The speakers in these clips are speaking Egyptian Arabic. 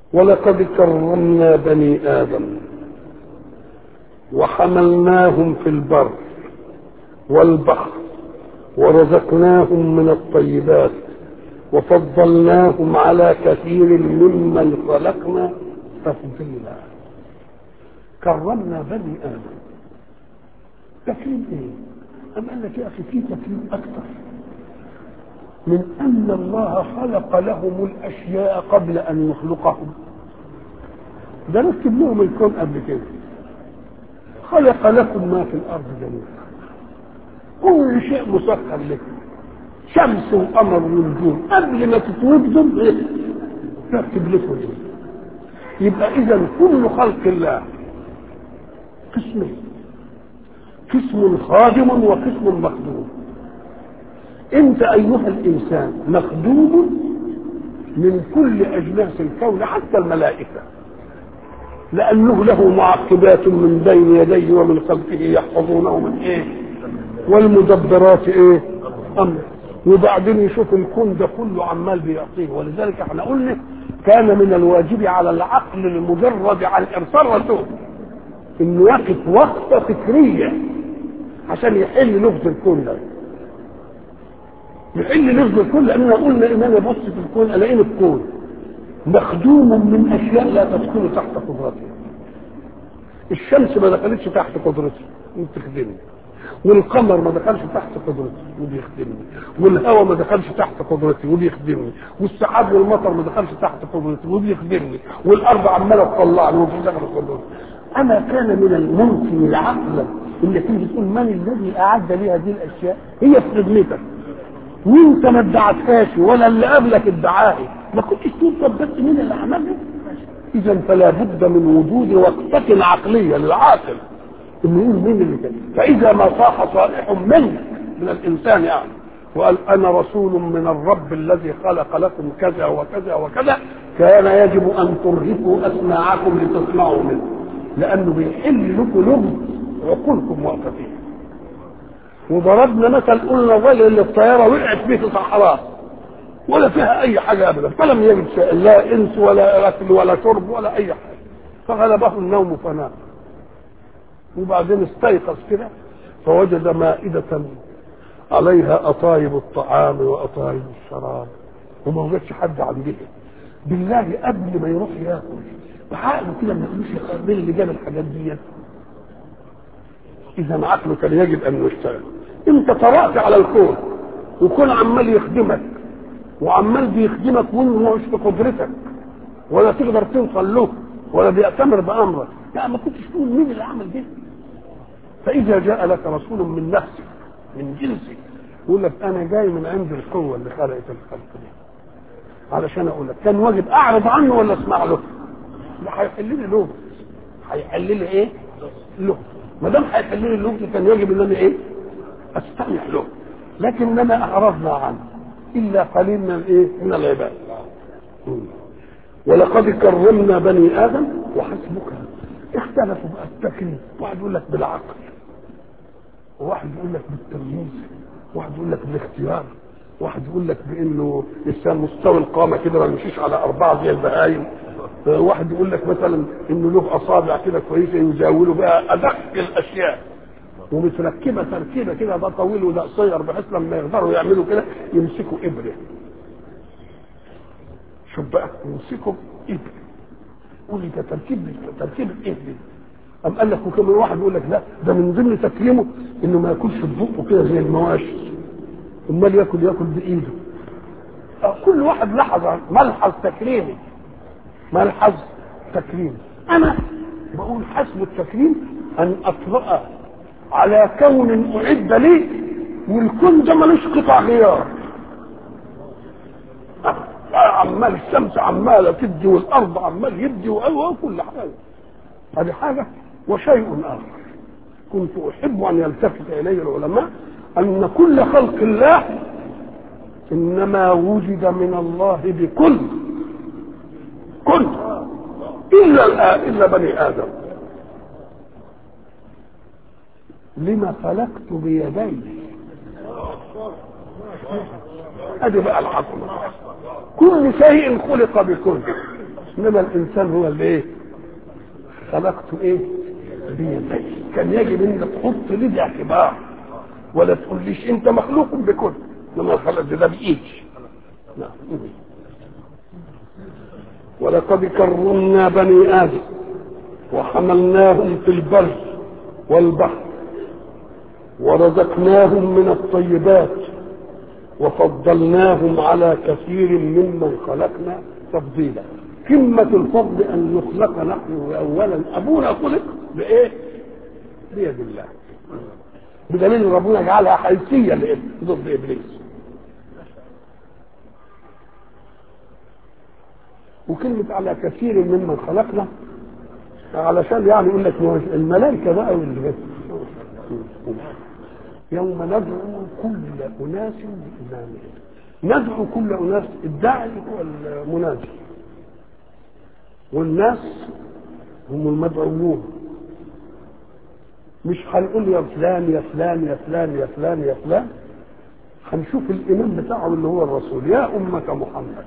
ولقد كرمنا بني آدم وحملناهم في البر والبحر ورزقناهم من الطيبات وفضلناهم على كثير ممن خلقنا تفضيلا كرمنا بني آدم تكريم ايه؟ أم قال لك يا أخي في تكريم أكثر من أن الله خلق لهم الأشياء قبل أن يخلقهم ده رتب لهم الكون قبل كده خلق لكم ما في الأرض جميعا كل شيء مسخر لكم شمس وقمر ونجوم قبل ما تتوجدوا رتب لكم يبقى إذا كل خلق الله قسمين قسم خادم وقسم مخدوم انت ايها الانسان مخدوم من كل اجناس الكون حتى الملائكه لانه له معقبات من بين يديه ومن خلفه يحفظونه من ايه والمدبرات ايه امر وبعدين يشوف الكون ده كله عمال بيعطيه ولذلك احنا قلنا كان من الواجب على العقل المجرد عن ارسال رسول انه يقف وقفه فكريه عشان يحل لغز الكون ده يحل لغز الكون لاننا قلنا ان انا بص في الكون الاقي الكون مخدوم من اشياء لا تدخل تحت قدرته الشمس ما دخلتش تحت قدرتي وبتخدمني والقمر ما دخلش تحت قدرتي وبيخدمني والهواء ما دخلش تحت قدرتي وبيخدمني والسحاب والمطر ما دخلش تحت قدرتي وبيخدمني والارض عماله تطلعني وفي داخل قدرتي اما كان من الممكن عقلا انك تيجي تقول من الذي اعد لي هذه الاشياء هي في خدمتك وانت ما ادعتهاش ولا اللي قبلك ادعاها ما كنتش تقول طب بس مين اللي عملها اذا فلا بد من وجود وقفه عقليه للعاقل انه يقول مين اللي كان فاذا ما صاح صالح منك من الانسان يعني وقال انا رسول من الرب الذي خلق لكم كذا وكذا وكذا كان يجب ان ترهفوا اسماعكم لتسمعوا منه لانه بيحل لكم لغز عقولكم واقفه فيه وضربنا مثل قلنا الراجل اللي الطياره وقعت فيه في صحراء ولا فيها اي حاجه ابدا فلم يجد شيء لا انس ولا اكل ولا شرب ولا اي حاجه فغلبه النوم فنام وبعدين استيقظ كده فوجد مائدة عليها أطايب الطعام وأطايب الشراب وما وجدش حد عنده بالله قبل ما يروح ياكل بعقله كده ما يقولوش مين اللي جاب الحاجات دي اذا عقله كان يجب ان يشتغل انت طرأت على الكون وكون عمال يخدمك وعمال بيخدمك وانه مش بقدرتك ولا تقدر توصل له ولا بيأتمر بأمرك لا ما كنتش تقول مين اللي عمل ده فإذا جاء لك رسول من نفسك من جنسك يقول لك أنا جاي من عند القوة اللي خلقت الخلق دي علشان أقول لك كان واجب أعرض عنه ولا أسمع له؟ ده هيحل لي لغز هيحل لي إيه؟ لغز ما دام هيحل لي اللغز كان يجب ان انا ايه؟ استمع له لكننا اعرضنا عنه الا قليل من الايه؟ من العباد ولقد كرمنا بني ادم وحسبك اختلفوا بقى التكليف واحد يقول لك بالعقل وواحد يقول لك بالتمييز واحد يقول لك بالاختيار واحد يقول لك بانه الانسان مستوي القامه كده ما يمشيش على اربعه زي البهايم واحد يقول لك مثلا انه له اصابع كده كويسه يزاولوا بها ادق الاشياء ومتركبه تركيبه كده ده طويل وده قصير بحيث لما يقدروا يعملوا كده يمسكوا ابره شوف بقى يمسكوا ابره قول لي ده تركيب تركيب ايه دي؟ أم قال لك وكمان واحد يقول لك لا ده من ضمن تكريمه انه ما ياكلش ببقه كده زي المواشي امال ياكل ياكل بايده كل واحد لحظه ملحظ تكريمي ملحظ تكريم انا بقول حسب التكريم ان اطرأ على كون اعد لي والكون ده ملوش قطع غيار عمال الشمس عماله تدي والارض عمال يدي وكل حاجه هذه حاجه وشيء اخر كنت احب ان يلتفت الي العلماء ان كل خلق الله انما وجد من الله بكل كل الا الا بني ادم لما خلقت بيدي ادي بقى العظمه كل شيء خلق بكل انما الانسان هو اللي ايه خلقته ايه بيدي كان يجب انك تحط لي دي اعتبار ولا تقوليش انت مخلوق بكل لما خلق ده بايدي نعم ولقد كرمنا بني ادم وحملناهم في البر والبحر ورزقناهم من الطيبات وفضلناهم على كثير ممن خلقنا تفضيلا قمة الفضل أن نخلق نحن أولا أبونا خلق بإيه؟ بيد الله بدليل ربنا جعلها حيثية ضد إبليس وكلمة على كثير ممن خلقنا علشان يعني يقول لك الملائكة بقى واللي يوم ندعو كل أناس بإمامهم ندعو كل أناس الداعي هو المنادي والناس هم المدعوون مش هنقول يا فلان يا فلان يا فلان يا فلان يا فلان هنشوف الإمام بتاعهم اللي هو الرسول يا أمة محمد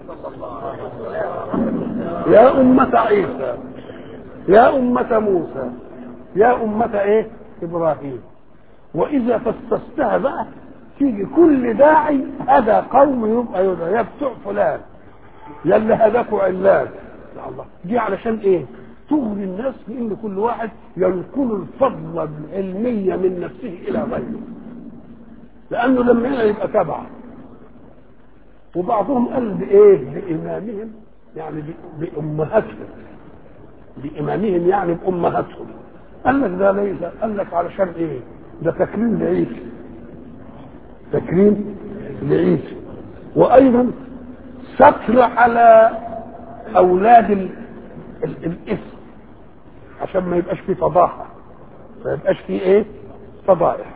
يا أمة عيسى يا أمة موسى يا أمة إيه إبراهيم وإذا فسستها بقى تيجي كل داعي هذا قوم يبقى يدعى يا بتوع فلان يا اللي هداكوا علان يا الله دي علشان ايه تغري الناس بان كل واحد ينقل الفضل العلمية من نفسه الى غيره لانه لما هنا يبقى تبع وبعضهم قال بايه بامامهم يعني بامهاتهم بامامهم يعني بامهاتهم قال لك ده ليس قال لك علشان ايه ده تكريم لعيسى تكريم لعيسى وايضا ستر على اولاد ال... ال... الاسم عشان ما يبقاش فيه فضاحه ما يبقاش فيه ايه فضائح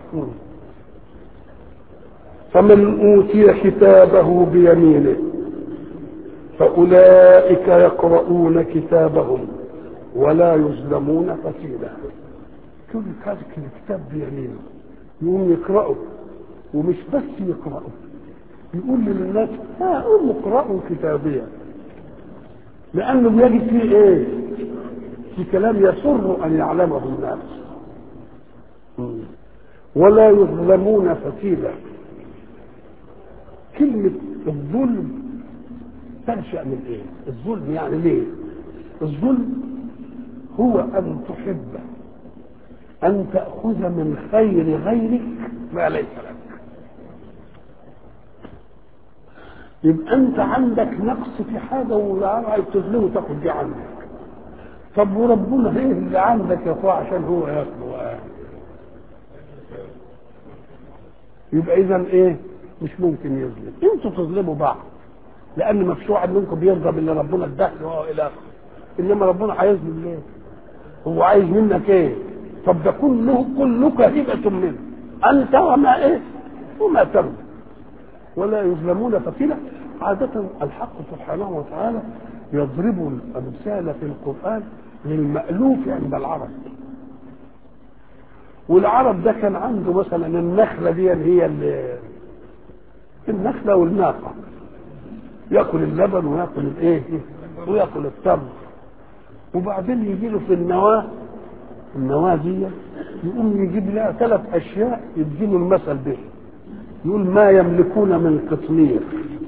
فمن اوتي كتابه بيمينه فاولئك يقرؤون كتابهم ولا يظلمون فتيلا كل هذا الكتاب بيمينه يقوم يقرأه ومش بس يقرأه يقول للناس ها قوموا اقرأوا كتابيا لأنه بيجد فيه إيه؟ في كلام يسر أن يعلمه الناس ولا يظلمون فتيلا كلمة الظلم تنشأ من إيه؟ الظلم يعني ليه؟ الظلم هو أن تحب أن تأخذ من خير غيرك ما ليس لك يبقى أنت عندك نقص في حاجة وعايز تظلمه تاخد دي عندك طب وربنا ايه اللي عندك يا اخويا عشان هو ياخده يبقى اذا ايه مش ممكن يظلم انتوا تظلموا بعض لان ما فيش واحد منكم بيرضى باللي ربنا اداه له الى اخره انما ربنا هيظلم ليه هو عايز منك ايه طب ده كله كلك هبة منه أنت وما إيه وما ترضى ولا يظلمون فتيلة عادة الحق سبحانه وتعالى يضرب الأمثال في القرآن للمألوف عند العرب والعرب ده كان عنده مثلا النخلة دي هي اللي النخلة والناقة ياكل اللبن وياكل الايه وياكل التمر وبعدين يجي له في النواه النواه دي يقوم يجيب لها ثلاث اشياء يديله المثل به يقول ما يملكون من قطمير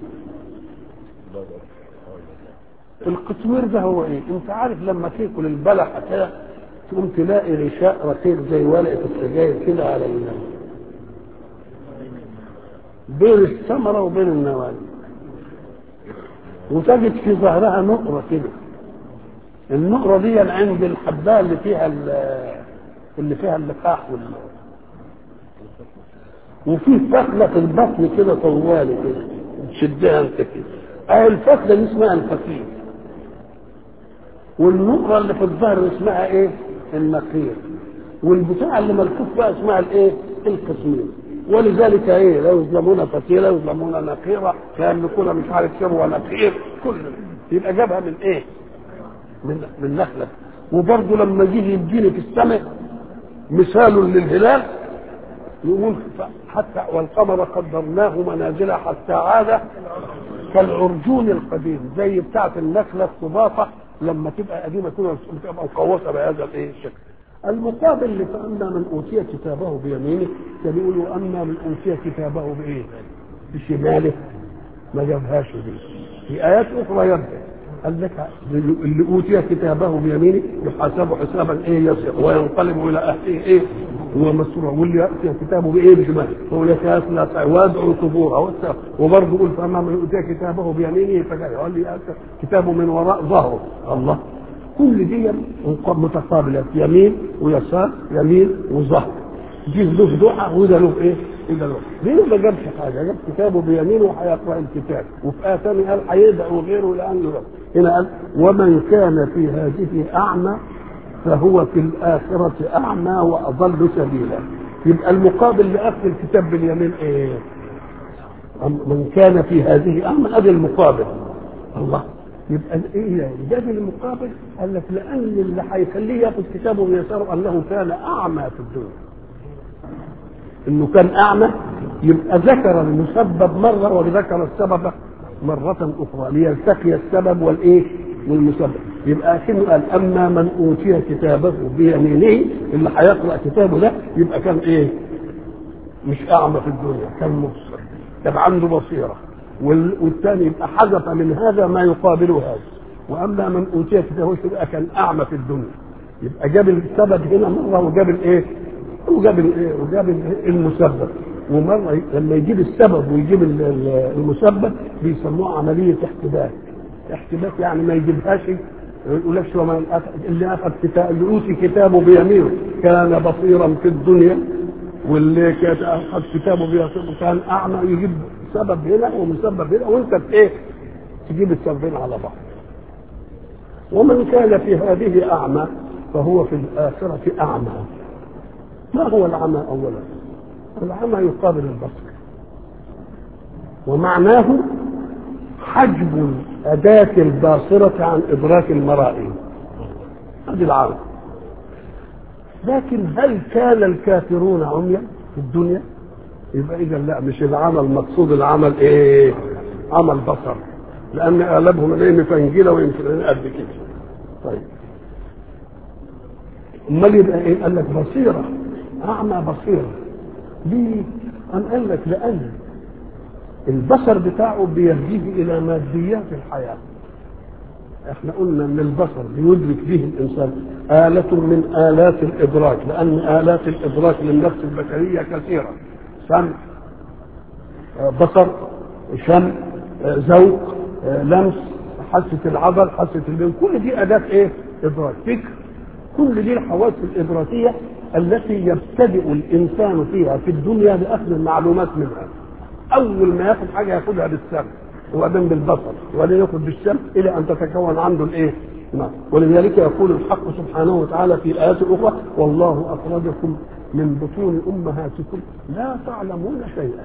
القطمير ده هو ايه انت عارف لما تاكل البلحه كده تقوم تلاقي غشاء رقيق زي ورقه السجاير كده على النار بين الثمره وبين النواه وتجد في ظهرها نقره كده النقرة دي عند الحباية اللي فيها اللي فيها اللقاح وال وفي فتلة في البطن كده طوالي كده تشدها انت كده اهي الفتلة دي اسمها الفقير والنقرة اللي في الظهر اسمها ايه؟ النقير والبتاع اللي ملفوف بقى اسمها الايه؟ القسمير ولذلك ايه لا يظلمون فتيلا يظلمون نقيرة لا يملكون مش عارف شر ونقير كل يبقى جابها من ايه؟ من من نخلة وبرضه لما يجي يديني في السماء مثال للهلال يقول حتى والقمر قدرناه منازل حتى عاد كالعرجون القديم زي بتاعة النخلة الصباطة لما تبقى قديمه كده تبقى مقوسه بهذا الايه الشكل المقابل فاما من اوتي كتابه بيمينه كان يقول واما من اوتي كتابه بايه؟ بشماله ما جابهاش دي في ايات اخرى يبدا قال لك اللي اوتي كتابه بيمينه يحاسب حسابا ايه يسير وينقلب الى اهله ايه هو مسرور واللي ياتي كتابه بايه بشماله هو يتاسلى ويدعو ثبورا وبرضه يقول فاما من اوتي كتابه بيمينه فجاء قال لي كتابه من وراء ظهره الله كل دي متقابلة يمين ويسار يمين وظهر دي له دعاء وده له ايه؟ وده له ليه ما جابش حاجة جاب كتابه بيمينه وهيقرأ الكتاب وفي آية ثانية قال هيدعو غيره لأنه هنا قال ومن كان في هذه أعمى فهو في الآخرة أعمى وأضل سبيلا يبقى المقابل لأخذ الكتاب باليمين إيه؟ من كان في هذه أعمى أدي المقابل الله يبقى ايه جاب المقابل قال لك لان اللي هيخليه ياخذ كتابه بيساره انه كان اعمى في الدنيا انه كان اعمى يبقى ذكر المسبب مره وذكر السبب مرة أخرى ليلتقي السبب والإيه؟ والمسبب يبقى كأنه قال أما من أوتي كتابه بيمينه اللي هيقرأ كتابه ده يبقى كان إيه؟ مش أعمى في الدنيا كان مبصر كان عنده بصيرة والثاني يبقى حذف من هذا ما يقابل هذا واما من اوتي كتابه يبقى كان اعمى في الدنيا يبقى جاب السبب هنا مره وجاب الايه؟ وجاب الايه؟ وجاب المسبب ومره لما يجيب السبب ويجيب المسبب بيسموها عمليه احتباك احتباك يعني ما يجيبهاش يقولكش وما اللي اخذ كتاب اللي اوتي كتابه بيمينه كان بصيرا في الدنيا واللي اخذ كتابه بيمينه كان اعمى يجيب سبب هنا ومسبب هنا وانت ايه تجيب السببين على بعض ومن كان في هذه اعمى فهو في الاخره اعمى ما هو العمى اولا العمى يقابل البصر ومعناه حجب أداة الباصرة عن إدراك المرائي هذه العمى لكن هل كان الكافرون عميا في الدنيا؟ يبقى اذا لا مش العمل المقصود العمل ايه عمل بصر لان اغلبهم ايه مفنجله ويمكن قد كده طيب امال يبقى ايه قال لك بصيره اعمى بصيره ليه ام قال لك لان البصر بتاعه بيهديه الى ماديات الحياه احنا قلنا ان البصر بيدرك به الانسان آلة من آلات الإدراك لأن آلات الإدراك للنفس البشرية كثيرة سمع بصر شم ذوق لمس حاسه العضل حاسه البين كل دي اداه ايه ادراك فكر كل دي الحواس الادراكيه التي يبتدئ الانسان فيها في الدنيا باخذ المعلومات منها اول ما ياخذ حاجه ياخذها بالسمع وبعدين بالبصر وبعدين ياخذ بالشم الى ان تتكون عنده الايه نعم ولذلك يقول الحق سبحانه وتعالى في ايات اخرى والله اخرجكم من بطون امهاتكم لا تعلمون شيئا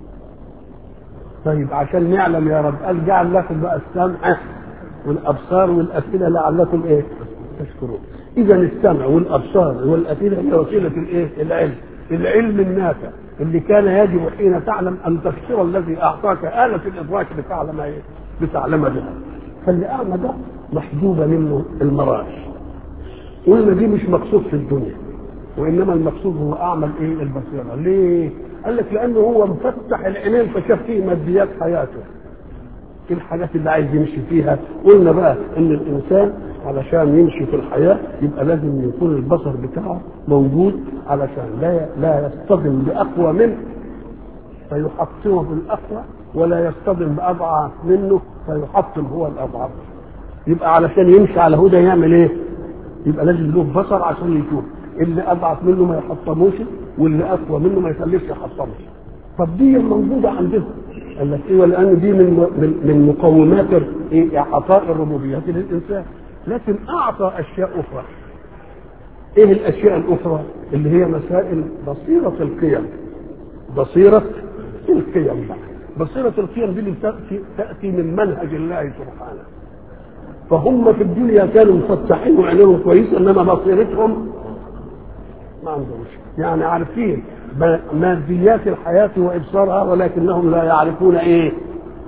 طيب عشان نعلم يا رب قال جعل لكم بقى السمع والابصار والافئده لعلكم ايه تشكرون اذا السمع والابصار والافئده هي وسيله الايه العلم العلم النافع اللي كان يجب حين تعلم ان تشكر الذي اعطاك آلة الادراك لتعلم ايه لتعلم بها فاللي اعمى ده محجوبه منه المراش قلنا دي مش مقصود في الدنيا وانما المقصود هو اعمى الايه البصيره ليه قال لك لانه هو مفتح العينين فشاف فيه ماديات حياته ايه الحاجات اللي عايز يمشي فيها قلنا بقى ان الانسان علشان يمشي في الحياه يبقى لازم يكون البصر بتاعه موجود علشان لا لا يصطدم باقوى منه فيحطمه بالاقوى ولا يصطدم باضعف منه فيحطم هو الاضعف يبقى علشان يمشي على هدى يعمل ايه؟ يبقى لازم له بصر عشان يشوف اللي اضعف منه ما يحطموش واللي اقوى منه ما يخليش يحطمه طب دي موجوده عندهم قال لك ايه ولان دي من من, من مقومات ايه اعطاء الربوبيه للانسان لكن اعطى اشياء اخرى ايه الاشياء الاخرى اللي هي مسائل بصيره القيم بصيره القيم بقى بصيره القيم دي اللي تاتي تاتي من منهج الله سبحانه فهم في الدنيا كانوا مفتحين وعينيهم كويسه انما بصيرتهم ما عندهمش يعني عارفين ماديات الحياة وإبصارها ولكنهم لا يعرفون إيه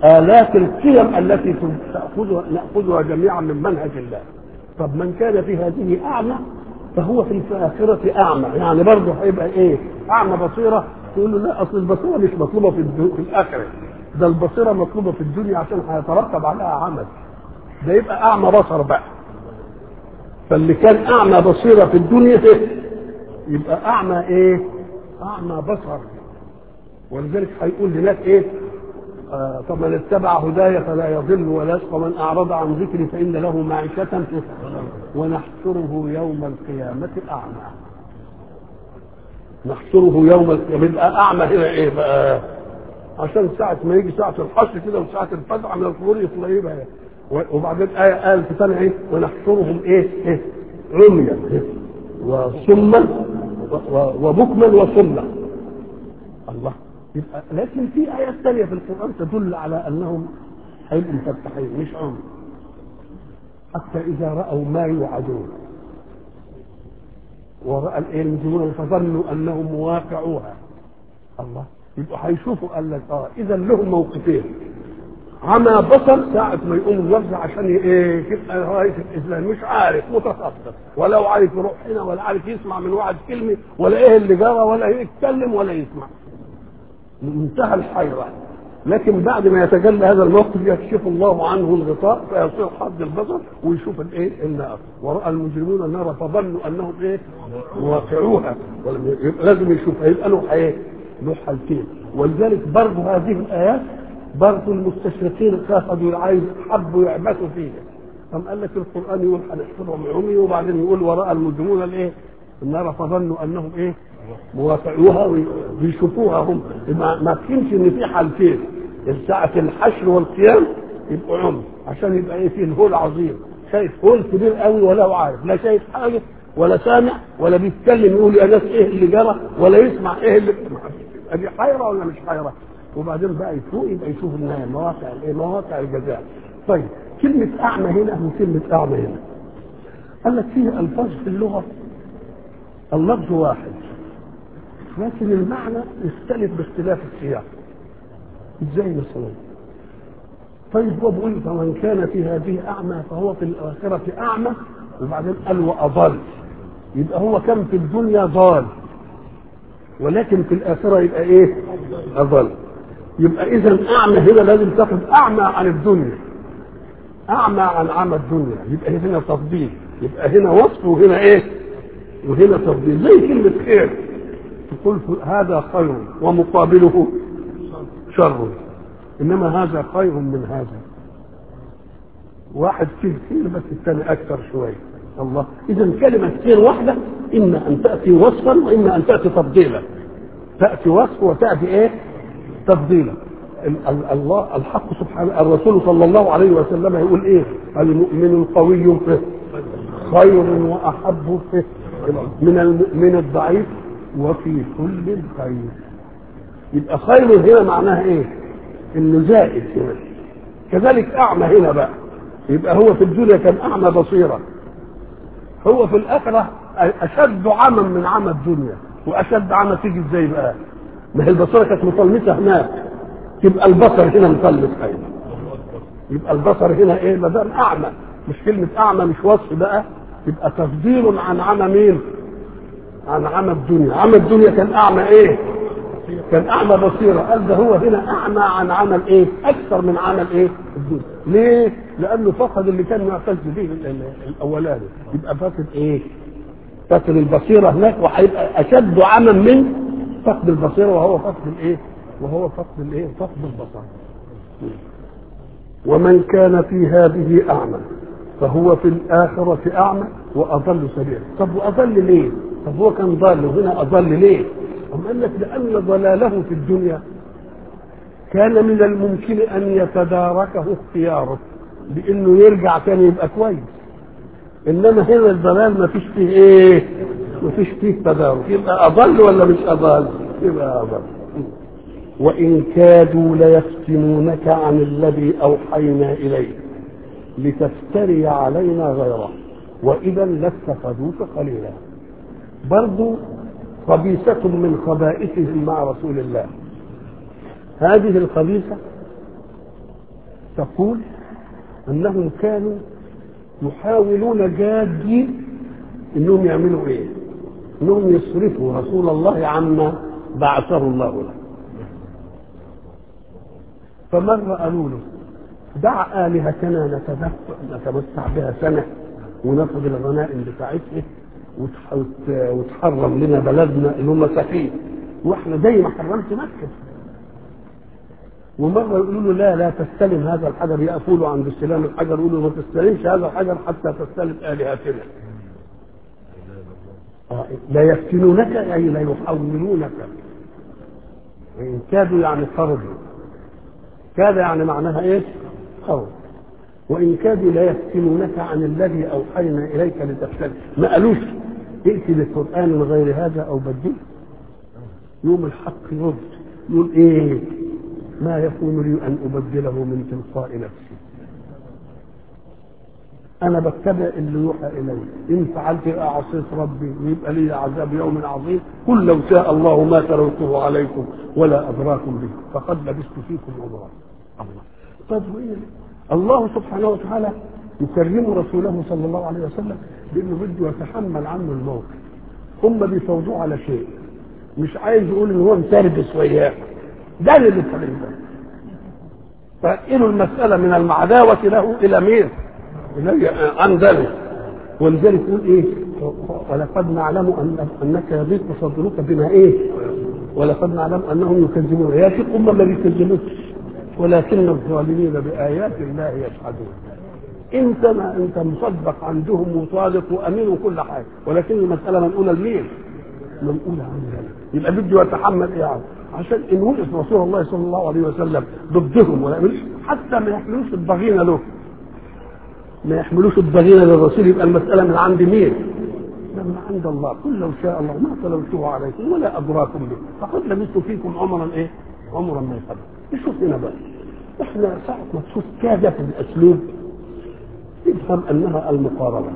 آلات القيم التي تأخذها نأخذها جميعا من منهج الله طب من كان في هذه أعمى فهو في الآخرة أعمى يعني برضه هيبقى إيه أعمى بصيرة تقول له لا أصل البصيرة مش مطلوبة في, في الآخرة ده البصيرة مطلوبة في الدنيا عشان هيترتب عليها عمل ده يبقى أعمى بصر بقى فاللي كان أعمى بصيرة في الدنيا يبقى أعمى إيه؟ أعمى بصر ولذلك هيقول هناك إيه؟ آه فمن اتبع هداي فلا يضل ولا يشقى من أعرض عن ذكري فإن له معيشة ونحشره يوم القيامة أعمى نحشره يوم القيامة يبقى أعمى هنا إيه بقى؟ عشان ساعة ما يجي ساعة الحشر كده وساعة الفزع من القبور يطلع ايه بقى وبعدين آية قال في سنة ايه ونحشرهم ايه ايه عميا وصما وبكما وصما الله يبقى لكن في آيات ثانية في القرآن تدل على أنهم هيبقوا مفتحين مش عمي حتى إذا رأوا ما يوعدون ورأى الايه المجرمون فظنوا أنهم واقعوها الله يبقوا هيشوفوا قال لك اه اذا لهم موقفين عمى بصر ساعة ما يقوم الوفد عشان ايه يبقى راية الاسلام مش عارف متخصص ولا هو عارف يروح هنا ولا عارف يسمع من واحد كلمة ولا ايه اللي جرى ولا يتكلم ولا يسمع منتهى الحيرة لكن بعد ما يتجلى هذا الموقف يكشف الله عنه الغطاء فيصير حد البصر ويشوف الايه النار وراى المجرمون النار فظنوا انهم ايه واقعوها لازم يشوفها يبقى له ايه له حالتين ولذلك برضه هذه الايات برضه المستشرقين اخذوا عايز حبوا يعبثوا فيها قام قال لك القران يقول هنحفظهم عمي وبعدين يقول وراء المجرمون الايه النار فظنوا انهم ايه موافقوها ويشوفوها هم ما, ما تكونش ان في حالتين ساعة الحشر والقيام يبقوا عمي عشان يبقى ايه فيه الهول عظيم شايف هول كبير قوي ولا هو عارف لا شايف حاجه ولا سامع ولا بيتكلم يقول يا ناس ايه اللي جرى ولا يسمع ايه اللي دي حيرة ولا مش حيرة وبعدين بقى يفوق يبقى يشوف النهاية مواقع الايه مواقع الجزاء طيب كلمة أعمى هنا وكلمة أعمى هنا قال لك فيه ألفاظ في اللغة اللفظ واحد لكن المعنى يختلف باختلاف السياق ازاي مثلا طيب هو بيقول فمن كان في هذه أعمى فهو في الآخرة أعمى وبعدين قال وأضل يبقى هو كان في الدنيا ضال ولكن في الآخرة يبقى إيه؟ أضل يبقى إذا أعمى هنا لازم تاخد أعمى عن الدنيا أعمى عن عمى الدنيا يبقى هنا تفضيل يبقى هنا وصف وهنا إيه؟ وهنا تفضيل زي كلمة خير تقول هذا خير ومقابله شر إنما هذا خير من هذا واحد فيه خير بس الثاني أكثر شوية الله إذا كلمة خير واحدة إما أن تأتي وصفا وإما أن تأتي تفضيلا تأتي وصف وتأتي إيه؟ تفضيلا الله الحق سبحانه الرسول صلى الله عليه وسلم يقول إيه؟ المؤمن القوي خير وأحب من المؤمن الضعيف وفي كل خير يبقى خير هنا معناها ايه؟ انه زائد هنا كذلك اعمى هنا بقى يبقى هو في الدنيا كان اعمى بصيرا هو في الاخره اشد عمى من عمى الدنيا واشد عمى تيجي ازاي بقى؟ ما هي البصيره كانت مطلسه هناك يبقى البصر هنا مطلس ايضا يبقى البصر هنا ايه؟ ما دام اعمى مش كلمه اعمى مش وصف بقى يبقى تفضيل عن عمى مين؟ عن عمى الدنيا عمى الدنيا كان اعمى ايه؟ كان اعمى بصيره قال ده هو هنا اعمى عن عمل ايه اكثر من عمل ايه الدنيا ليه لانه فقد اللي كان معتز به الاولاني يبقى فاقد ايه فاقد البصيره هناك وهيبقى اشد عمى من فقد البصيره وهو فقد الايه وهو فقد الايه فقد البصر ومن كان في هذه اعمى فهو في الآخرة أعمى وأضل سبيلا طب وأضل ليه طب هو كان ضال وهنا أضل ليه أم قال لك لأن ضلاله في الدنيا كان من الممكن أن يتداركه اختياره بأنه يرجع تاني يبقى كويس إنما هنا الضلال ما فيش فيه إيه؟ ما فيش فيه تدارك يبقى أضل ولا مش أضل؟ يبقى أضل وإن كادوا ليفتنونك عن الذي أوحينا إليك لتفتري علينا غيره وإذا لاتخذوك خليلا برضو خبيثة من خبائثهم مع رسول الله هذه الخبيثة تقول انهم كانوا يحاولون جادين انهم يعملوا ايه؟ انهم يصرفوا رسول الله عما بعثه الله له. فمرة قالوا له دع آلهتنا نتمتع نتمتع بها سنة وناخد الغنائم بتاعتها وتحرم لنا بلدنا اللي هم سفيه واحنا زي ما حرمت مكة ومرة يقولوا له لا لا تستلم هذا الحجر يقفوا عند استلام الحجر يقولوا ما تستلمش هذا الحجر حتى تستلم آلهتنا لا يفتنونك أي لا يحولونك إن كادوا يعني خرجوا كاد يعني معناها ايه؟ خرج وإن كادوا لا يفتنونك عن الذي أوحينا إليك لتفتن ما قالوش ائتي بقرآن غير هذا أو بدله يوم الحق يرد يقول إيه ما يكون لي أن أبدله من تلقاء نفسي أنا بتبع اللي يوحى إلي إن فعلت أعصيت ربي ويبقى لي عذاب يوم عظيم قل لو شاء الله ما تلوته عليكم ولا أدراكم به فقد لبثت فيكم عمرا الله طب وإيه الله سبحانه وتعالى يكرم رسوله صلى الله عليه وسلم بانه بده يتحمل عنه الموقف هم بيفوضوه على شيء مش عايز يقول ان هو متربس وياه ده اللي بيتكلم ده فإنه المسألة من المعداوة له إلى مين؟ إلى عن ذلك ولذلك يقول إيه؟ ولقد نعلم أن أنك يضيق صدرك بما إيه؟ ولقد نعلم أنهم يكذبون يا شيخ هم ما بيكذبوش ولكن الظالمين بآيات الله يجحدون انت ما انت مصدق عندهم وصادق وامين وكل حاجه ولكن المساله منقوله لمين؟ منقوله عن ذلك يبقى بده يتحمل ايه يعني؟ عشان ان وقف رسول الله صلى الله عليه وسلم ضدهم ولا يعملوش حتى ما يحملوش الضغينه له ما يحملوش الضغينه للرسول يبقى المساله من عند مين؟ من عند الله قل لو شاء الله ما تلوته عليكم ولا ادراكم به فقد لبثت فيكم عمرا ايه؟ عمرا ما يقدر نشوف هنا بقى احنا ساعة ما تشوف كاد في الاسلوب تفهم انها المقاربة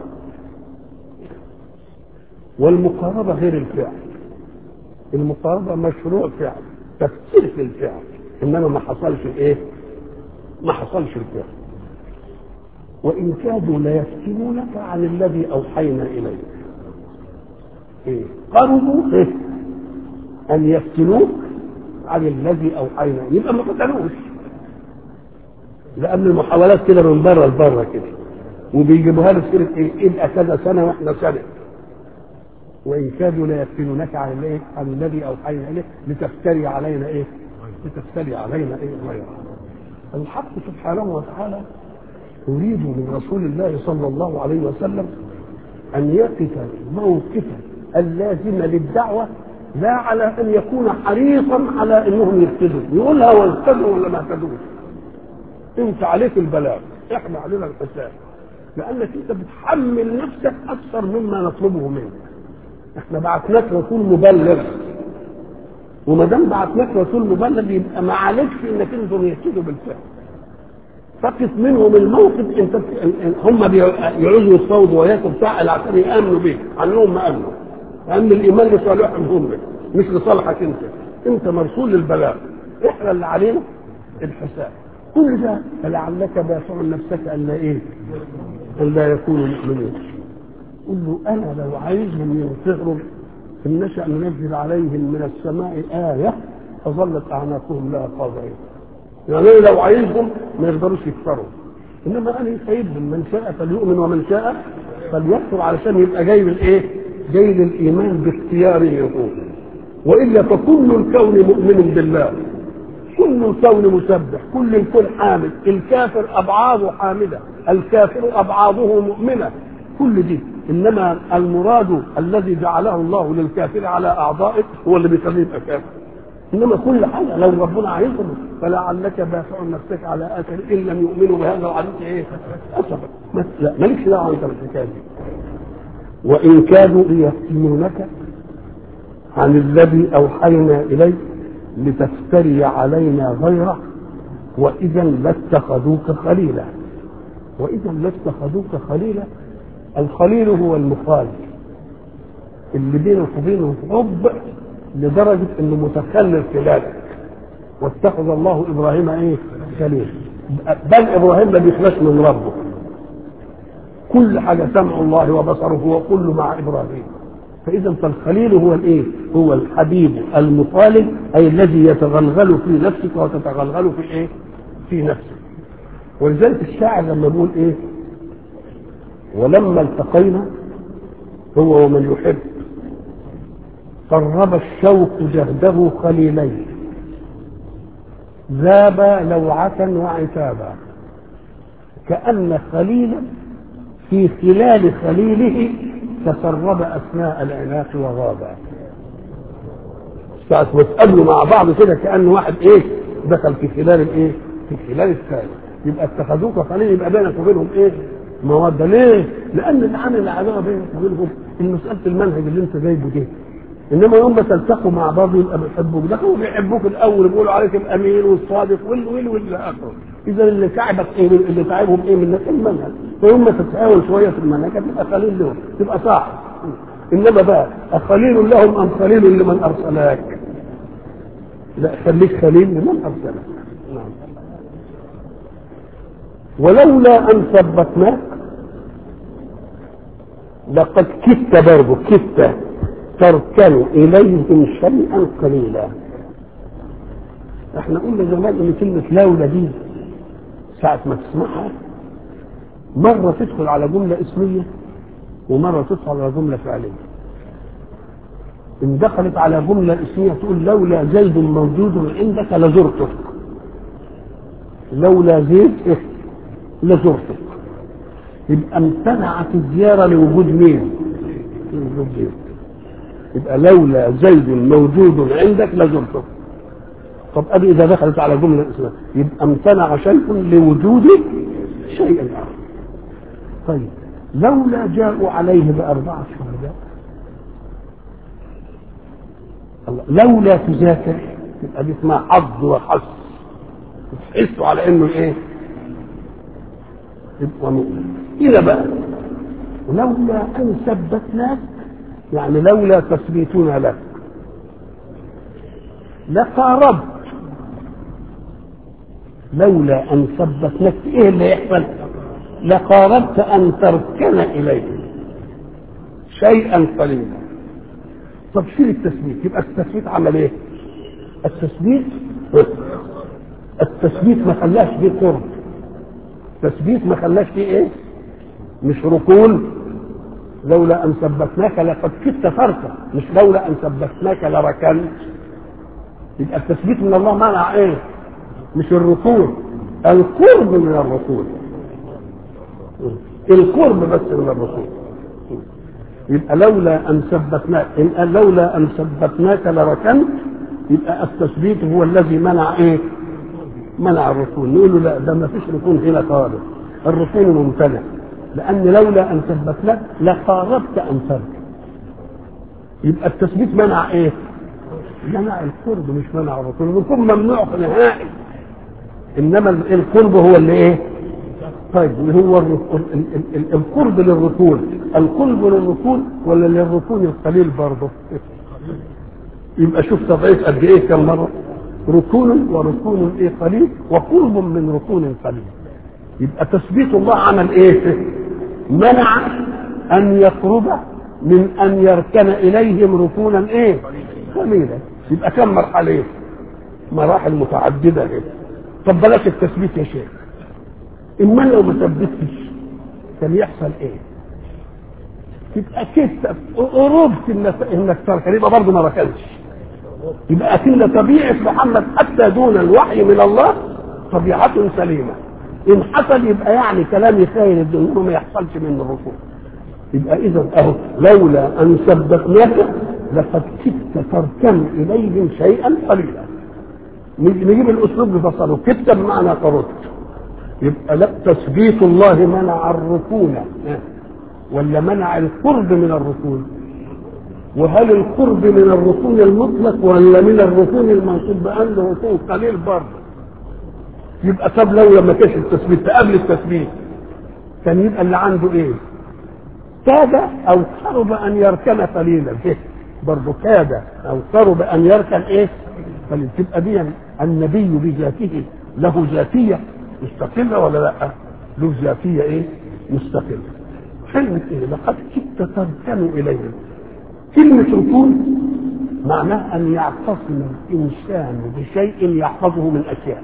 والمقاربة غير الفعل المقاربة مشروع فعل تفسير في الفعل انما ما حصلش الايه ما حصلش الفعل وان كادوا ليفتنونك عن الذي اوحينا اليك ايه قربوا إيه؟ ان يفتنوك عن الذي اوحينا يبقى ما قتلوش لان المحاولات كده من بره لبره كده وبيجيبوها له سيره ايه يبقى كذا سنه واحنا سنه وان كادوا ليفتنونك عن الايه عن الذي اوحينا اليه لتفتري علينا ايه لتفتري علينا ايه غيره الحق سبحانه وتعالى يريد من رسول الله صلى الله عليه وسلم ان يقف موقفا اللازم للدعوه لا على ان يكون حريصا على انهم يهتدوا يقولها واهتدوا ولا ما اهتدوش انت عليك البلاغ احنا علينا الحساب لانك انت بتحمل نفسك اكثر مما نطلبه منك احنا بعثناك رسول مبلغ وما دام بعثناك رسول مبلغ يبقى ما عليكش انك انتم يهتدوا بالفعل فقف منهم الموقف انت هم بيعوزوا يتفاوضوا وياكم سائل عشان يامنوا بيك عنهم ما امنوا لان الايمان لصالحهم هم مش لصالحك انت انت مرسول للبلاغ احنا اللي علينا الحساب كل ده فلعلك باسع نفسك الا ايه؟ الا يكونوا مؤمنين قل له انا لو عايزهم ينصروا ان نشا ننزل عليهم من السماء ايه فظلت اعناقهم لها خاضعين يعني لو عايزهم ما يقدروش يكفروا انما انا سيدهم من شاء فليؤمن ومن شاء فليكفر علشان يبقى جاي بالايه؟ جاي للايمان باختياره يقول والا فكل الكون مؤمن بالله كل الكون مسبح كل الكون حامد الكافر ابعاضه حامده الكافر ابعاضه مؤمنه كل دي انما المراد الذي جعله الله للكافر على اعضائه هو اللي بيخليه يبقى كافر انما كل حاجه لو ربنا عايزهم فلعلك باسع نفسك على اثر ان لم يؤمنوا بهذا وعليك ايه؟ اسفا لا مالكش دعوه انت بالحكايه دي وان كادوا ليفتنونك عن الذي اوحينا اليك لتفتري علينا غيره واذا لاتخذوك خليلا واذا لاتخذوك خليلا الخليل هو المخالف اللي بينك وبينه حب لدرجه انه متخلل في ذلك واتخذ الله ابراهيم ايه خليل بل ابراهيم ما بيخلاش من ربه كل حاجه سمع الله وبصره وكل مع ابراهيم فاذا فالخليل هو الايه؟ هو الحبيب المطالب اي الذي يتغلغل في نفسك وتتغلغل في ايه؟ في نفسك ولذلك الشاعر لما بيقول ايه؟ ولما التقينا هو ومن يحب قرب الشوق جهده خليلين ذاب لوعة وعتابا كأن خليلا في خلال خليله تسرب أثناء العناق وغابا ساعة ما تقابلوا مع بعض كده كأن واحد إيه دخل في خلال الإيه؟ في خلال الثاني يبقى اتخذوك خليل يبقى بينك وبينهم إيه؟ مودة ليه؟ لأن العامل العداوة بينك وبينهم مسألة المنهج اللي أنت جايبه ده انما يوم ما تلتقوا مع بعض يبقى بيحبوك ده هو بيحبوك الاول بيقولوا عليك الامين والصادق وال وال والى اخره اذا اللي تعبك ايه اللي تعبهم ايه من المنهج فيوم ما تتحاول شويه في المنهج تبقى خليل لهم تبقى صاحب انما بقى اخليل لهم ام خليل لمن ارسلك لا خليك خليل لمن ارسلك نعم ولولا ان ثبتناك لقد كدت برضه كدت تركن اليهم شيئا قليلا احنا قلنا زمان ان كلمه لولا دي ساعه ما تسمعها مره تدخل على جمله اسميه ومره تدخل على جمله فعليه ان دخلت على جمله اسميه تقول لولا زيد موجود عندك لزرتك لولا زيد إيه؟ لزرتك يبقى امتنعت الزياره لوجود مين؟ لوجود زيد يبقى لولا زيد موجود عندك لزرته طب ادي اذا دخلت على جمله اسمها يبقى امتنع شيء لوجود شيء اخر طيب لولا جاءوا عليه باربعه شهداء الله لولا تذاكر يبقى دي اسمها حظ وحظ تحسوا على انه ايه يبقى مؤمن إذا بقى لولا ان ثبتناك يعني لولا تثبيتنا لك لقاربت لولا ان ثبتناك ايه اللي يحصل لقاربت ان تركن اليه شيئا قليلا طب شيل التثبيت يبقى التثبيت عمل ايه التثبيت التثبيت ما خلاش فيه قرب تثبيت ما خلاش فيه ايه مش ركون لولا ان ثبتناك لقد كدت فرقا مش لولا ان ثبتناك لركنت يبقى التثبيت من الله منع ايه مش الركون القرب من الركون القرب بس من الركون يبقى لولا ان ثبتناك ان قال لولا ان ثبتناك لركنت يبقى التثبيت هو الذي منع ايه منع الركون نقول له لا ده ما فيش ركون هنا خالص الركون ممتنع لأن لولا أن ثبتناك لقاربت أن ترك يبقى التثبيت منع إيه؟ منع القرب مش منع الركون الركون ممنوع في نهائي إنما القرب هو اللي إيه؟ طيب هو القرب للركون القرب للركون ولا للركون القليل برضه؟ يبقى شوف تضعيف قد إيه كم مرة؟ ركون وركون إيه قليل وقرب من ركون قليل يبقى تثبيت الله عمل ايه منع ان يقرب من ان يركن اليهم ركونا ايه قليلا يبقى كم مرحله ايه مراحل متعدده ايه طب بلاش التثبيت يا شيخ اما لو ما ثبتش كان يحصل ايه يبقى كده قربت انك انك تركن يبقى برضه ما ركنش يبقى اكن طبيعه محمد حتى دون الوحي من الله طبيعته سليمه ان حصل يبقى يعني كلام يخيل الدنيا ما يحصلش منه الركوع يبقى اذا اهو لولا ان ثبتناك لقد كدت تركن اليهم شيئا قليلا نجيب الاسلوب بفصله كدت بمعنى قربت يبقى لا تثبيت الله منع الركون ولا منع القرب من الركون وهل القرب من الركون المطلق ولا من الركون المنصوب بانه ركون قليل برضه يبقى طب لو لما كانش التثبيت قبل التثبيت كان يبقى اللي عنده ايه؟ كاد او قرب ان يركن قليلا برضه كاد او قرب ان يركن ايه؟ قليلا تبقى دي النبي بذاته له ذاتيه مستقلة ولا لا؟ له ذاتية ايه؟ مستقلة كلمة ايه؟ لقد كدت تركن اليهم كلمة ركون معناه أن يعتصم الإنسان بشيء يحفظه من أشياء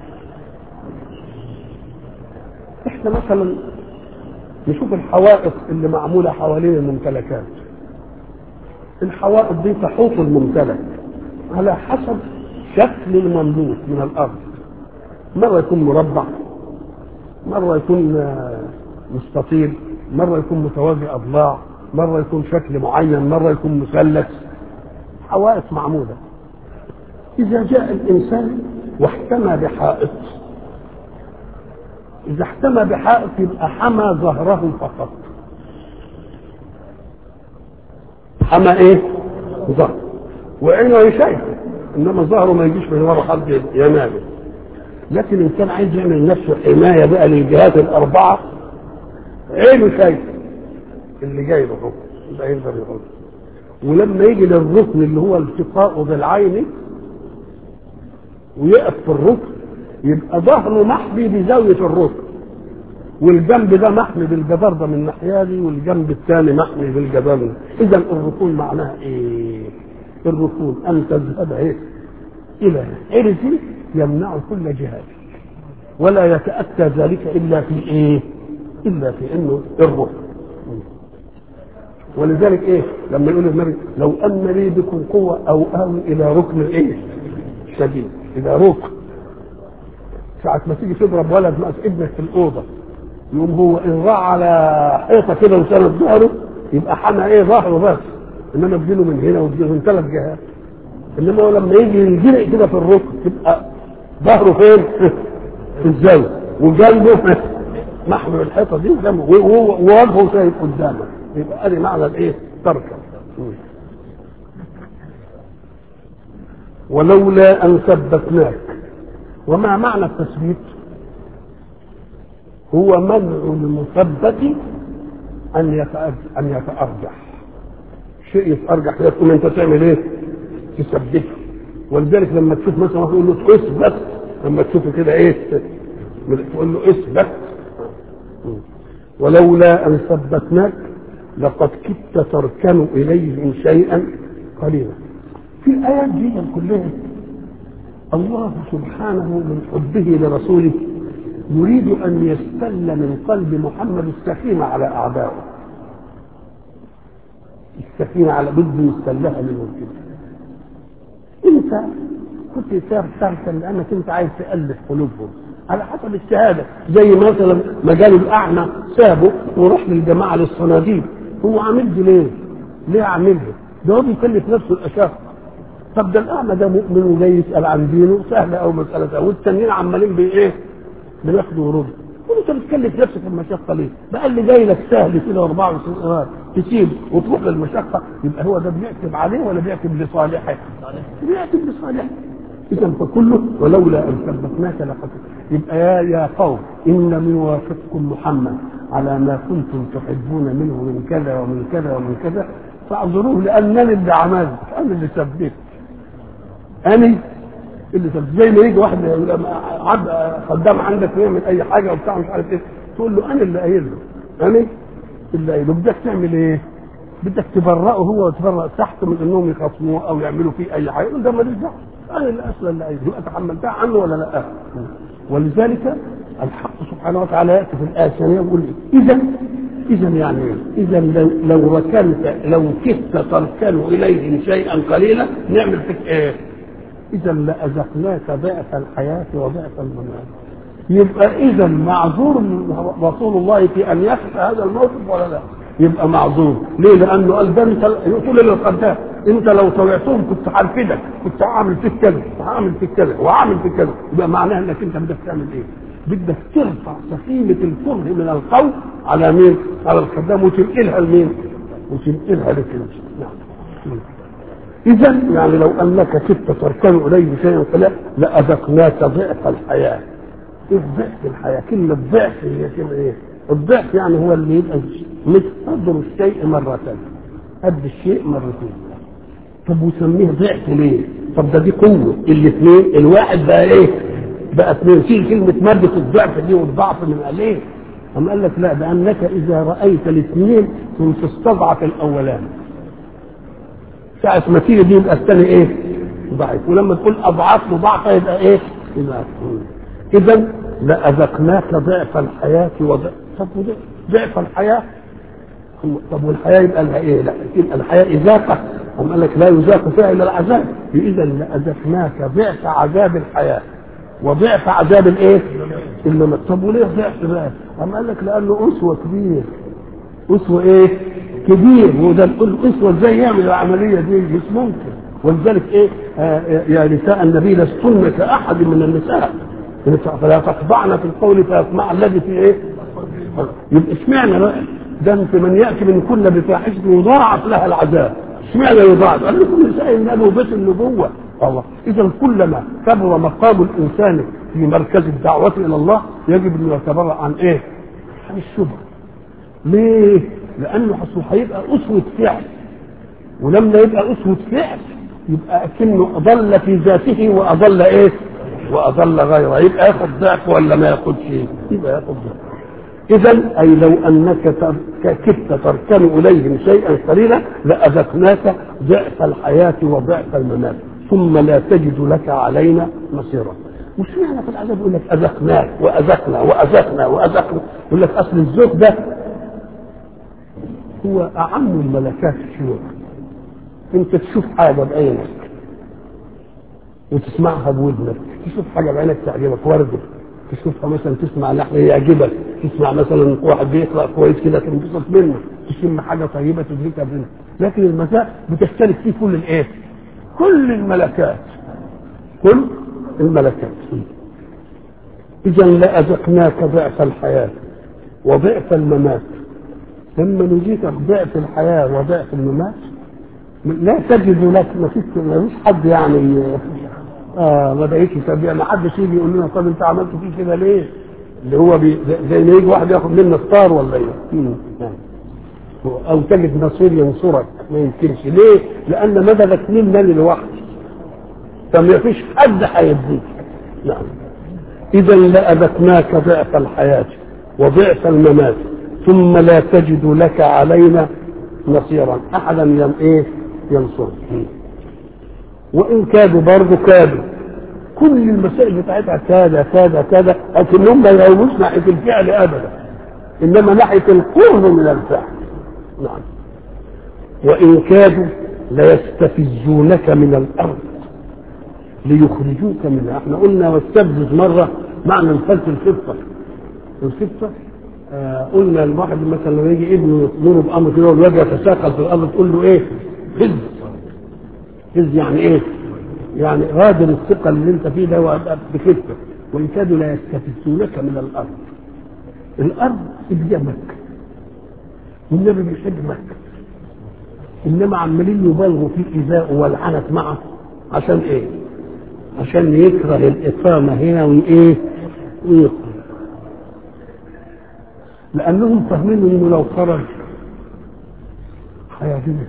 احنا مثلا نشوف الحوائط اللي معمولة حوالين الممتلكات الحوائط دي تحوط الممتلك على حسب شكل المملوك من الأرض مرة يكون مربع مرة يكون مستطيل مرة يكون متوازي أضلاع مرة يكون شكل معين مرة يكون مثلث حوائط معمولة إذا جاء الإنسان واحتمى بحائط إذا احتمى بحائط يبقى حمى ظهره فقط حمى إيه؟ ظهر وعينه شايفه إنما ظهره ما يجيش من ورا حد ينامه لكن إن كان عايز يعمل نفسه حماية بقى للجهات الأربعة عينه شايفه اللي جاي له يبقى يقدر يغض ولما يجي للركن اللي هو التقاء بالعين ويقف في الركن يبقى ظهره محمي بزاوية الركن والجنب ده محمي بالجدار ده من الناحية دي والجنب الثاني محمي بالجدار ده إذا الركون معناها إيه؟ الركون أن تذهب إيه؟ إلى عرز يمنع كل جهاد ولا يتأتى ذلك إلا في إيه؟ إلا في إنه الركن ولذلك ايه لما يقول النبي لو ان لي بكم قوه او اوي الى ركن الايه شديد الى ركن ساعة ما تيجي تضرب ولد ناقص ابنك في الأوضة يقوم هو إن راح على حيطة كده وسند ظهره يبقى حمى إيه ظهره بس إنما اديله من هنا واديله من ثلاث جهات إنما هو لما يجي ينجرق كده في الركن تبقى ظهره فين؟ في الزاوية وجنبه محمل الحيطة دي وجنبه ووجهه شايف قدامه يبقى ادي معنى الايه تركا ولولا ان ثبتناك وما معنى التثبيت هو منع المثبت ان ان يتارجح شيء يتارجح كده تقول انت تعمل ايه تثبته ولذلك لما تشوف مثلا تقول له اثبت لما تشوفه كده ايه تقول له اثبت ولولا ان ثبتناك لقد كدت تركن إليهم شيئا قليلا في الآيات دي كلها الله سبحانه من حبه لرسوله يريد أن يستل من قلب محمد السكينة على أعدائه السكينة على بده يستلها منهم كده أنت كنت تركن لأنك أنت عايز تألف قلوبهم على حسب الشهادة زي مثلا مجال الأعمى سابه وراح للجماعة للصناديق هو عامل دي ليه؟ ليه عاملها؟ ده هو بيكلف نفسه الاشاقه طب ده الاعمى ده مؤمن وجاي يسال عن دينه سهله او مساله والتانيين عمالين بايه؟ بياخدوا ورد وانت بتكلف نفسك المشقه ليه؟ بقى اللي جاي لك سهل كده 24 قرار تسيب وتروح للمشقه يبقى هو ده بيعتب عليه ولا بيعتب لصالحه؟ بيعتب لصالحه اذا فكله ولولا ان ثبتناك لقد يبقى يا يا قوم ان من وافقكم محمد على ما كنتم تحبون منه من كذا ومن كذا ومن كذا فاعذروه لانني اللي عملت انا اللي ثبت انا اللي ثبت زي ما يجي واحد عبد خدام عندك يعمل اي حاجه وبتاع مش عارف ايه تقول له انا اللي قايل له انا اللي قايل له بدك تعمل ايه؟ بدك تبرئه هو وتبرأ تحت من انهم يخصموه او يعملوا فيه اي حاجه ده ماليش دعوه انا اللي اصلا اللي قايل يبقى تحملتها عنه ولا لا؟ ولذلك الحق سبحانه وتعالى ياتي في الايه الثانيه يقول اذا اذا يعني اذا لو لو ركنت لو كدت تركن اليهم شيئا قليلا نعمل فيك ايه؟ اذا لاذقناك ضعف الحياه وضعف الممات يبقى اذا معذور رسول الله في ان يخفى هذا الموقف ولا لا؟ يبقى معذور ليه؟ لانه قال ده انت يقول للقدام انت لو طوعتهم كنت هرفدك كنت هعمل فيك كذا كنت هعمل فيك كذا وهعمل فيك كذا يبقى معناها انك انت بدك تعمل ايه؟ بدك ترفع سخيمة الكره من القول على مين؟ على الخدام وتنقلها لمين؟ وتنقلها لك نعم. إذا يعني لو أنك كدت تركن إليه شيئا فلا لأذقناك ضعف الحياة. إيه ضعف الحياة؟ كلمة ضعف هي كلمة إيه؟ الضعف يعني هو اللي يبقى مثل قدر الشيء مرة قد الشيء مرتين. طب وسميه ضعف ليه؟ طب ده دي قوة الاثنين الواحد بقى ايه؟ بقى اثنين في كلمه ماده الضعف دي والضعف من ليه؟ أم قال لك لا بأنك إذا رأيت الاثنين كنت تستضعف الأولاني ساعة ما تيجي دي يبقى الثاني إيه؟ ضعيف ولما تقول أضعاف مضاعفة يبقى إيه؟ يبقى إذا لأذقناك ضعف الحياة وضعف طب ضعف الحياة طب والحياة يبقى لها إيه؟ لا يبقى الحياة إذاقة أم قال لك لا يذاق فيها إلا العذاب إذا لأذقناك ضعف عذاب الحياة وضعف عذاب الايه؟ الممات طب وليه ضعف بقى؟ أم قال لك لأنه أسوة كبير أسوة إيه؟ كبير وده نقول أسوة إزاي يعمل العملية دي مش ممكن ولذلك إيه؟ آه يا نساء النبي لستن كأحد من النساء فلا تخضعن في القول فيطمع الذي في إيه؟ يبقى اشمعنى بقى؟ ده انت من ياتي من كل بفاحشه يضاعف لها العذاب اشمعنى يضاعف؟ قال لكم نساء النبي وبيت النبوه الله اذا كلما كبر مقام الانسان في مركز الدعوه الى الله يجب ان يتبرع عن ايه؟ عن الشبهه ليه؟ لانه اصله هيبقى اسوه فعل ولما يبقى اسوه فعل يبقى اكنه اضل في ذاته واضل ايه؟ واضل غيره يبقى ياخد ضعف ولا ما ياخدش؟ يبقى ياخد ضعف اذا اي لو انك كدت تركن اليهم شيئا قليلا لاذقناك ضعف الحياه وضعف الممات ثم لا تجد لك علينا مصيرا مش معنى في العذاب يقول لك اذقناك واذقنا واذقنا واذقنا يقول لك اصل الذوق ده هو اعم الملكات الشيوخ انت تشوف حاجه بعينك وتسمعها بودنك تشوف حاجه بعينك تعجبك ورده تشوفها مثلا تسمع لحن يعجبك تسمع مثلا واحد بيقرا كويس كده تنبسط منه تشم حاجه طيبه تدركها منه لكن المساء بتشترك فيه كل الايه؟ كل الملكات كل الملكات اذا لاذقناك ضعف الحياه وضعف الممات لما نجيك ضعف الحياه وضعف الممات لا تجد لك ما فيش ما فيش حد يعني اه ما بقيتش تبيع ما حدش يجي يقول لنا طب انت عملت فيه كده ليه؟ اللي هو بي زي ما يجي واحد ياخد منا ستار ولا ايه؟ او تجد نصير ينصرك ما يمكنش ليه؟ لان مددك مين مالي لوحدي فما فيش حد هيديك نعم اذا لاذقناك ضعف الحياه وضعف الممات ثم لا تجد لك علينا نصيرا احدا ين ايه ينصرك وان كادوا برضه كادوا كل المسائل بتاعتها كذا كذا كذا لكنهم ما يهوش ناحيه الفعل ابدا انما ناحيه القرب من الفعل نعم وان كادوا ليستفزونك من الارض ليخرجوك منها احنا قلنا واستفزز مره معنى الفز الخفه الخفه آه قلنا الواحد مثلا لما يجي ابنه يامره بامر كده والواد يتساقل في الارض تقول له ايه؟ هز هز يعني ايه؟ يعني غادر الثقل اللي انت فيه ده وابقى بخفه وان كادوا لا يستفزونك من الارض الارض ابجمك والنبي بيحب مكه انما عمالين يبالغوا في ايذائه والعنت معه عشان ايه؟ عشان يكره الاقامه هنا وايه؟ ويخرج لانهم فاهمين انه لو خرج هيعجبك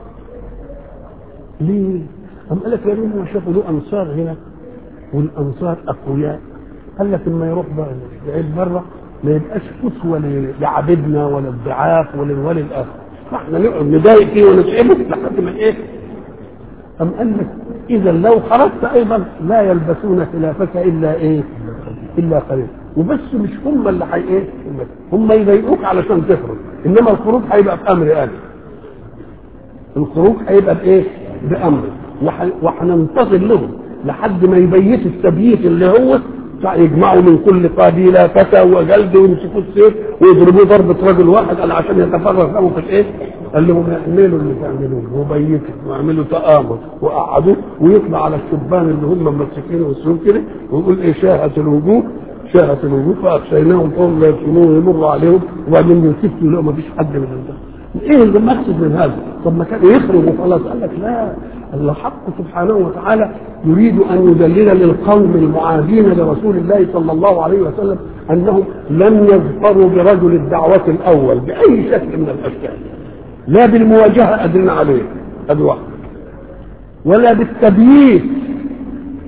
ليه؟ أم قال لك لأنهم شافوا له أنصار هنا والأنصار أقوياء قال لك لما يروح بعيد بره ما يبقاش أسوة لعبدنا ولا الضعاف ولا الولي الآخر فاحنا نقعد نضايق فيه ونتعبه لحد ما إيه؟ أم قال لك إذا لو خرجت أيضا لا يلبسون خلافك إلا إيه؟ إلا قليل وبس مش هم اللي حي إيه؟ هم يضايقوك علشان تخرج إنما الخروج هيبقى بأمر أنا الخروج هيبقى بإيه؟ بأمر وهننتظر لهم لحد ما يبيتوا التبييت اللي هو يجمعوا من كل قبيلة فتى وجلد ويمسكوا السيف ويضربوه ضربة رجل واحد قال عشان يتفرغ له في الايه؟ قال لهم اعملوا اللي تعملوه وبيتوا واعملوا تآمر وقعدوه ويطلع على الشبان اللي هم ممسكين والسيوف كده ويقول ايه شاهت الوجوه شاهت الوجوه فاغشيناهم فهم لا يبصرون ويمر عليهم وبعدين يلتفتوا لا ما فيش حد من ده ايه اللي مقصد من هذا؟ طب ما كان يخرج وخلاص قال لك لا الحق سبحانه وتعالى يريد ان يدلل للقوم المعادين لرسول الله صلى الله عليه وسلم انهم لم يظفروا برجل الدعوه الاول باي شكل من الاشكال لا بالمواجهه قادرين عليه ادي واحد ولا بالتبييت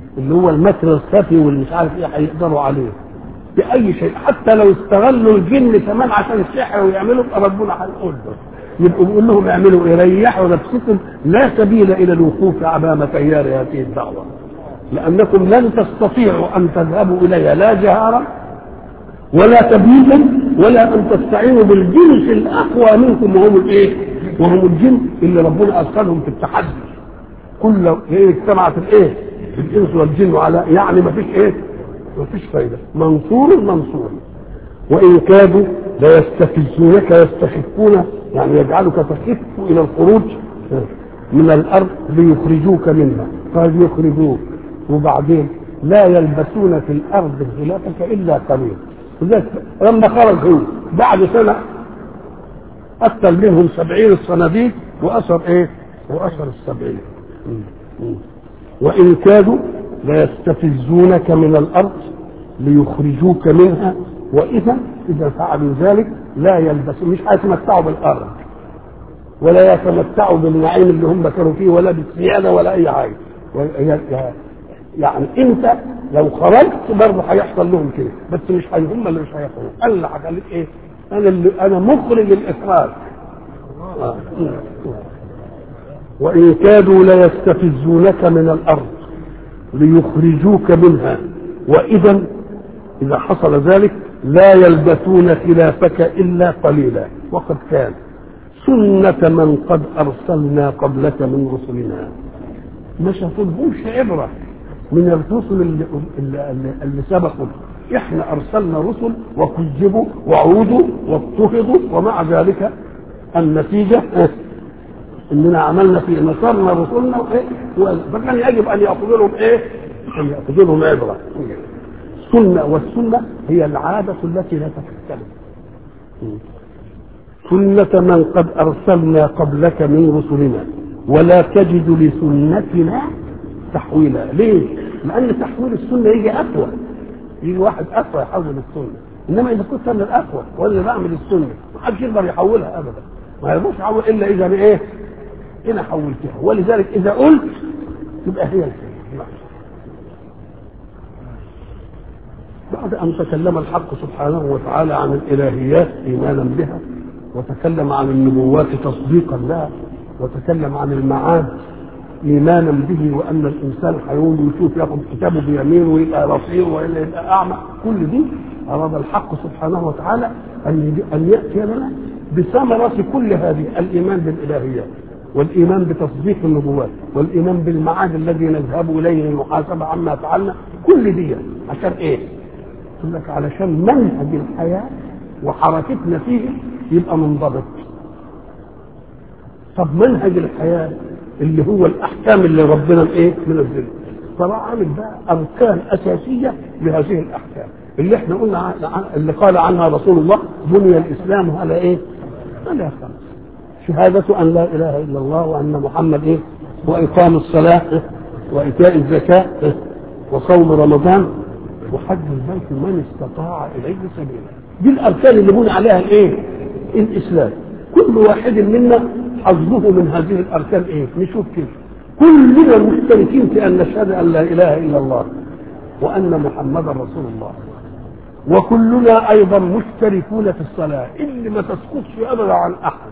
اللي هو المكر الخفي واللي مش عارف ايه هيقدروا عليه باي شيء حتى لو استغلوا الجن كمان عشان السحر ويعملوا ربنا هيقول له يبقوا بيقول لهم اعملوا ايه ريحوا نفسكم لا سبيل الى الوقوف امام تيار هذه الدعوه لانكم لن تستطيعوا ان تذهبوا اليها لا جهارا ولا تبييتا ولا ان تستعينوا بالجنس الاقوى منكم وهم الايه؟ وهم الجن اللي ربنا ارسلهم في التحدي كل ايه اجتمعت الايه؟ الانس والجن على يعني ما فيش ايه؟ ما فيش فايده منصور منصور وان كادوا ليستفزونك يستخفون يعني يجعلك تخف الى الخروج من الارض ليخرجوك منها قال يخرجوك وبعدين لا يلبسون في الارض خلافك الا قليل لذلك لما خرج هو بعد سنه قتل منهم سبعين الصناديق واثر ايه؟ واثر السبعين وان كادوا ليستفزونك من الارض ليخرجوك منها واذا اذا فعلوا ذلك لا يلبسوا مش هيتمتعوا بالارض ولا يتمتعوا بالنعيم اللي هم كانوا فيه ولا بالسياده ولا اي حاجه يعني انت لو خرجت برضه هيحصل لهم كده بس مش هي هم اللي مش هيخرجوا قال اللي هخليك ايه؟ انا اللي انا مخرج الاخراج آه. وان كادوا ليستفزونك من الارض ليخرجوك منها واذا اذا حصل ذلك لا يلبثون خلافك الا قليلا وقد كان سنة من قد أرسلنا قبلك من رسلنا ما شافولهمش عبرة من الرسل اللي, اللي, اللي سبقوا احنا أرسلنا رسل وكذبوا وعودوا واضطهدوا ومع ذلك النتيجة اننا عملنا في نصرنا رسلنا فكان يجب ان ياخذوا لهم ايه؟ ان ياخذوا لهم عبره. السنه والسنه هي العاده التي لا تختلف. سنة من قد أرسلنا قبلك من رسلنا ولا تجد لسنتنا تحويلا ليه؟ لأن تحويل السنة يجي أقوى يجي واحد أقوى يحول السنة إنما إذا كنت أنا الأقوى وأنا بعمل السنة ما حدش يقدر يحولها أبدا ما يقدرش يحول إلا إذا أنا إيه؟ أنا حولتها ولذلك إذا قلت تبقى هي الكلمة بعد أن تكلم الحق سبحانه وتعالى عن الإلهيات إيمانا بها وتكلم عن النبوات تصديقا لها وتكلم عن المعاد ايمانا به وان الانسان هيقوم يشوف ياخذ كتابه بيمينه ويبقى بصير والا يبقى اعمى كل دي اراد الحق سبحانه وتعالى ان ان ياتي لنا بثمره كل هذه الايمان بالالهيات والايمان بتصديق النبوات والايمان بالمعاد الذي نذهب اليه للمحاسبه عما فعلنا كل دي عشان ايه؟ يقول لك علشان منهج الحياه وحركتنا فيه يبقى منضبط طب منهج الحياة اللي هو الأحكام اللي ربنا إيه منزلها فراح عامل بقى أركان أساسية لهذه الأحكام اللي احنا قلنا اللي قال عنها رسول الله بني الإسلام على إيه؟ على خمس شهادة أن لا إله إلا الله وأن محمد إيه؟ وإقام الصلاة وإيتاء الزكاة وصوم رمضان وحج البيت من استطاع إليه سبيلا دي الأركان اللي بني عليها الإيه؟ الاسلام كل واحد منا حظه من هذه الاركان ايه نشوف كده كلنا مشتركين في ان نشهد ان لا اله الا الله وان محمدا رسول الله وكلنا ايضا مشتركون في الصلاه اللي ما تسقطش ابدا عن احد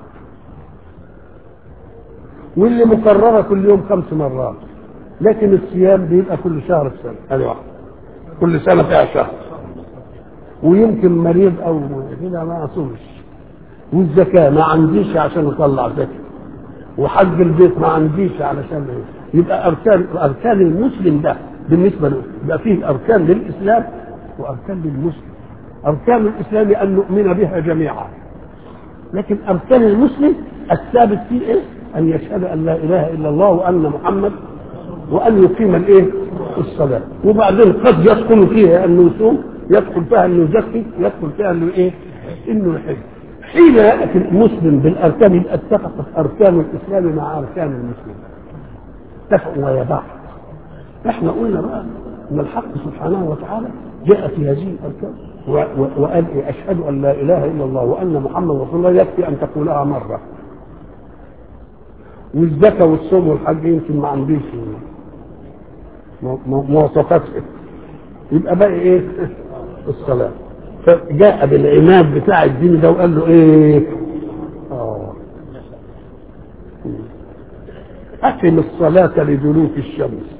واللي مكرره كل يوم خمس مرات لكن الصيام بيبقى كل شهر في سنه هذه واحده كل سنه فيها شهر ويمكن مريض او كده ما اصومش والزكاة ما عنديش عشان اطلع زكاة وحج البيت ما عنديش علشان إيه؟ يبقى اركان اركان المسلم ده بالنسبة له يبقى فيه اركان للاسلام واركان للمسلم اركان الاسلام ان نؤمن بها جميعا لكن اركان المسلم الثابت فيه ايه؟ ان يشهد ان لا اله الا الله وان محمد وان يقيم الايه؟ الصلاه وبعدين قد يدخل فيها انه يصوم يدخل فيها انه يزكي يدخل فيها انه ايه؟ انه يحج حين ياتي المسلم بالاركان يبقى اتفقت اركان الاسلام مع اركان المسلم اتفقوا ويا بعض احنا قلنا بقى ان الحق سبحانه وتعالى جاء في هذه الاركان وقال إيه اشهد ان لا اله الا الله وان محمد رسول الله يكفي ان تقولها مره والزكاه والصوم والحج يمكن ما عنديش مواصفاتها يبقى بقى ايه الصلاة فجاء بالعماد بتاع الدين ده وقال له ايه اه أقم الصلاة لدلوك الشمس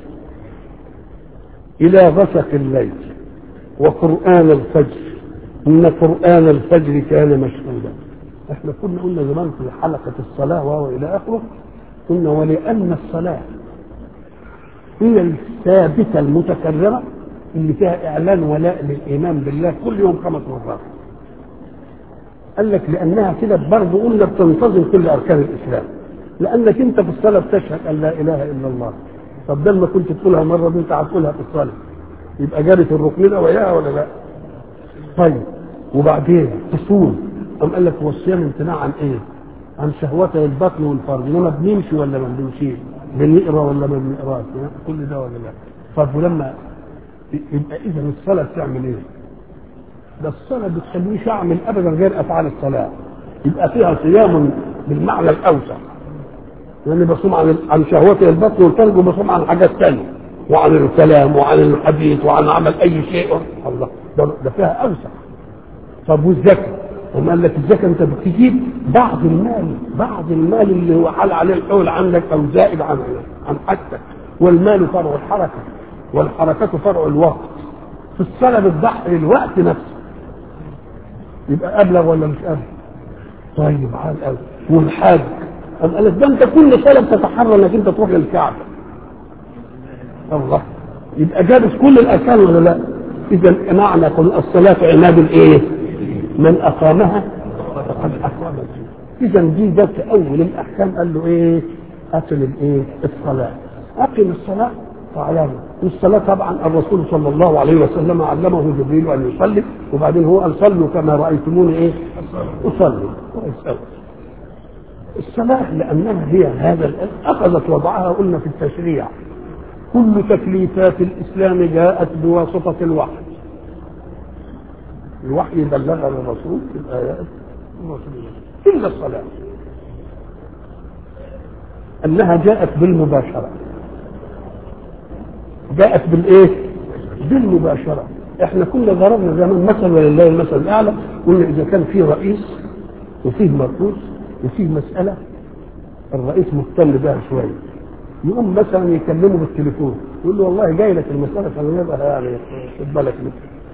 إلى غسق الليل وقرآن الفجر إن قرآن الفجر كان مشهودا احنا كنا قلنا زمان في حلقة الصلاة وهو إلى آخره قلنا ولأن الصلاة هي الثابتة المتكررة اللي فيها إعلان ولاء للإيمان بالله كل يوم خمس مرات قال لك لأنها كده برضه قلنا بتنتظم كل أركان الإسلام لأنك أنت في الصلاة بتشهد أن لا إله إلا الله طب ده ما كنت تقولها مرة دي أنت هتقولها في الصلاة يبقى جارت الركن ده وياها ولا لا؟ طيب وبعدين تصوم قام قال لك هو الصيام امتناع عن ايه؟ عن شهوتي البطن والفرج انما بنمشي ولا ما بنمشيش؟ بنقرا ولا ما بنقراش؟ كل ده ولا لا؟ طب ولما يبقى اذا الصلاه بتعمل ايه؟ ده الصلاه بتخلينيش اعمل ابدا غير افعال الصلاه يبقى فيها صيام بالمعنى الاوسع لاني يعني بصوم عن عن شهوتي البطن والفرج وبصوم عن حاجات ثانيه وعن الكلام وعن الحديث وعن عمل اي شيء الله ده, ده فيها اوسع طب والزكاه هم قال لك الزكاه انت بتجيب بعض المال بعض المال اللي هو حال عليه الحول عندك او زائد عن عن حاجتك والمال فرع الحركه والحركه فرع الوقت في الصلاه بتضحي الوقت نفسه يبقى ابلغ ولا مش ابلغ طيب عال قوي والحاج قام قال لك ده انت كل صلاه بتتحرى انك انت تروح للكعبه الله يبقى جابت كل الاركان ولا لا؟ اذا معنى قل الصلاه عماد الايه؟ من اقامها فقد اقام الدين اذا دي ده في اول الاحكام قال له ايه؟ اقم الايه؟ الصلاه اقم الصلاه فعلامه والصلاه طبعا الرسول صلى الله عليه وسلم علمه جبريل ان يصلي وبعدين هو قال صلوا كما رايتموني ايه؟ اصلي الصلاه لانها هي هذا اخذت وضعها قلنا في التشريع كل تكليفات الاسلام جاءت بواسطه الوحي الوحي بلغها للرسول في الايات الا الصلاه انها جاءت بالمباشره جاءت بالايه بالمباشره احنا كنا ضربنا زمان مثل ولله المثل الاعلى قلنا اذا كان في رئيس وفيه مرؤوس وفيه مساله الرئيس مهتم بها شويه يقوم مثلا يكلمه بالتليفون يقول له والله جاي لك المساله فلان يبقى يعني خد بالك منها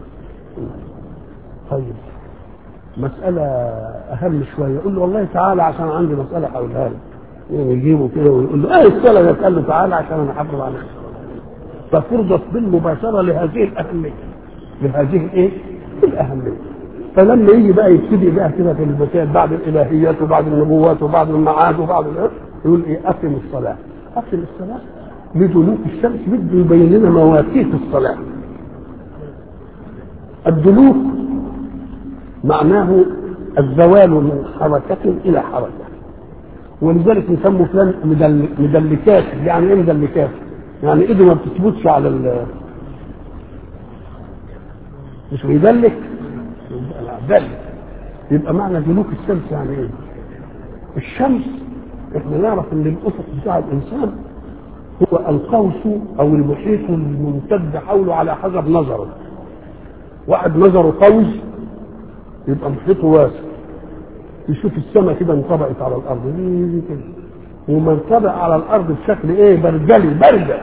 طيب مسألة أهم شوية يقول له والله تعالى عشان عندي مسألة هقولها لك يعني يجيبه كده ويقول له ايه الصلاة ده قال له تعالى عشان أنا حافظ عليك ففرضت بالمباشرة لهذه الأهمية لهذه الإيه؟ الأهمية فلما يجي بقى يبتدي بقى كده في المسائل بعد الإلهيات وبعد النبوات وبعد المعاد وبعد يقول إيه أقم الصلاة أقم الصلاة لدلوك الشمس بده يبين لنا مواقيت الصلاة الدلوك معناه الزوال من حركة إلى حركة ولذلك يسموا فلان مدل... مدلكات يعني ايه مدلكات؟ يعني ايده ما بتثبتش على ال مش بيدلك دلك يبقى معنى دلوك الشمس يعني ايه؟ الشمس احنا نعرف ان الافق بتاع الانسان هو القوس او المحيط الممتد حوله على حسب نظره واحد نظره قوس يبقى محيطه واسع يشوف السماء كده انطبقت على الارض دي كده وما انطبق على الارض بشكل ايه برجلي برجل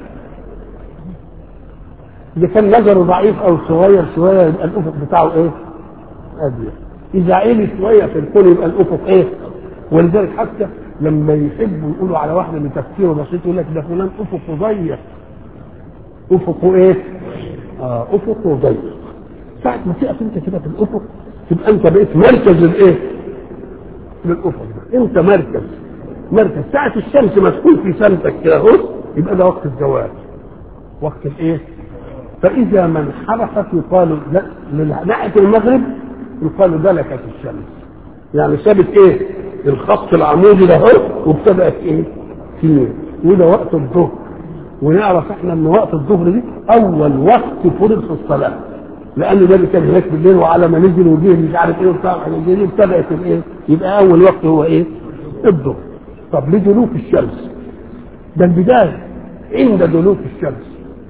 اذا كان نظره ضعيف او صغير شويه يبقى الافق بتاعه ايه اضيق اذا عيني شويه في الكون يبقى الافق ايه ولذلك حتى لما يحبوا يقولوا على واحده من تفكيره بسيط يقول لك ده فلان افقه ضيق افقه ايه؟ اه افقه ضيق ساعة ما تقف انت كده في الافق تبقى انت بقيت مركز الايه؟ للافق ده انت مركز مركز ساعة الشمس ما تكون في سمتك كده اهو يبقى ده وقت الزواج وقت الايه؟ فإذا من حركت يقال ناحية المغرب يقال دلكت الشمس يعني سابت ايه؟ الخط العمودي ده اهو وابتدأت ايه؟ تنين وده وقت الظهر ونعرف احنا ان وقت الظهر دي اول وقت فرض في الصلاه لان ده اللي كان هناك بالليل وعلى ما نزل وجه مش عارف ايه وبتاع دي ابتدات الايه؟ يبقى اول وقت هو ايه؟ الظهر طب لدلوك الشمس ده البدايه عند دلوك الشمس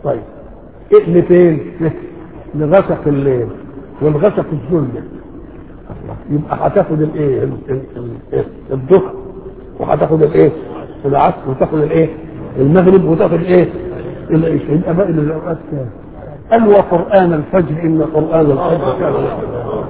طيب إيه لفين؟ لغسق الليل والغسق الظلمة الله يبقى هتاخد الايه؟ ال- ال- ال- الظهر وهتاخد الايه؟ العصر وتاخد الايه؟ المغرب وتاخد ايه؟ العشاء يبقى باقي الاوقات كام؟ قال وقرآن الفجر إن قرآن الفجر كان مشهودا.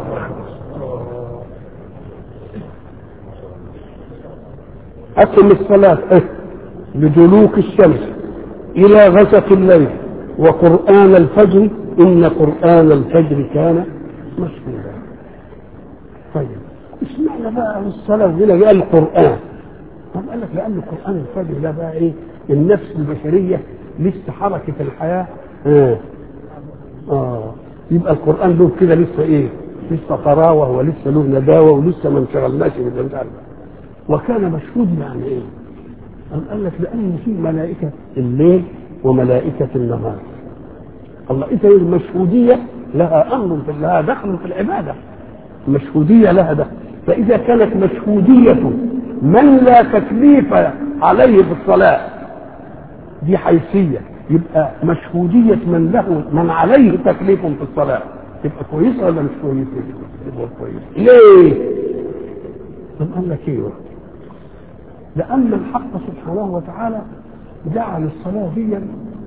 أقم الصلاة إيه؟ لدلوك الشمس إلى غسق الليل وقرآن الفجر إن قرآن الفجر كان مشهودا طيب اشمعنى بقى الصلاة هنا قال القرآن طب قال لك لأن قرآن الفجر ده بقى إيه النفس البشرية لسه حركة الحياة آه. آه يبقى القرآن له كده لسه إيه لسه طراوة ولسه له نداوة ولسه ما انشغلناش باللي مش عارف وكان مشهود يعني ايه؟ قام قال لك لان في ملائكه الليل وملائكه النهار. الله اذا المشهوديه لها امر في لها دخل في العباده. المشهوديه لها دخل فاذا كانت مشهوديه من لا تكليف عليه في الصلاه دي حيثيه يبقى مشهوديه من له من عليه تكليف في الصلاه تبقى كويسه ولا مش كويسه؟ تبقى كويسه. ليه؟ طب قال لك ايه؟ لأن الحق سبحانه وتعالى جعل الصلاة دي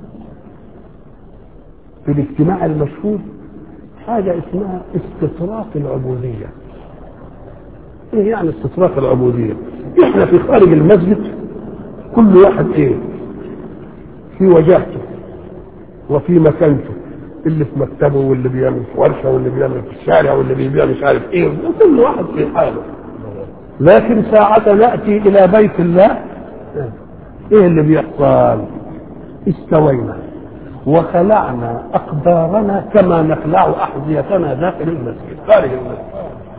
في الاجتماع المشهود حاجة اسمها استطراق العبودية. ايه يعني استطراق العبودية؟ احنا في خارج المسجد كل واحد ايه؟ في وجهته وفي مكانته اللي في مكتبه واللي بيعمل في ورشه واللي بيعمل في الشارع واللي بيبيع مش عارف ايه وكل واحد في حاله لكن ساعة نأتي إلى بيت الله إيه اللي بيحصل؟ استوينا وخلعنا أقدارنا كما نخلع أحذيتنا داخل المسجد خارج المسجد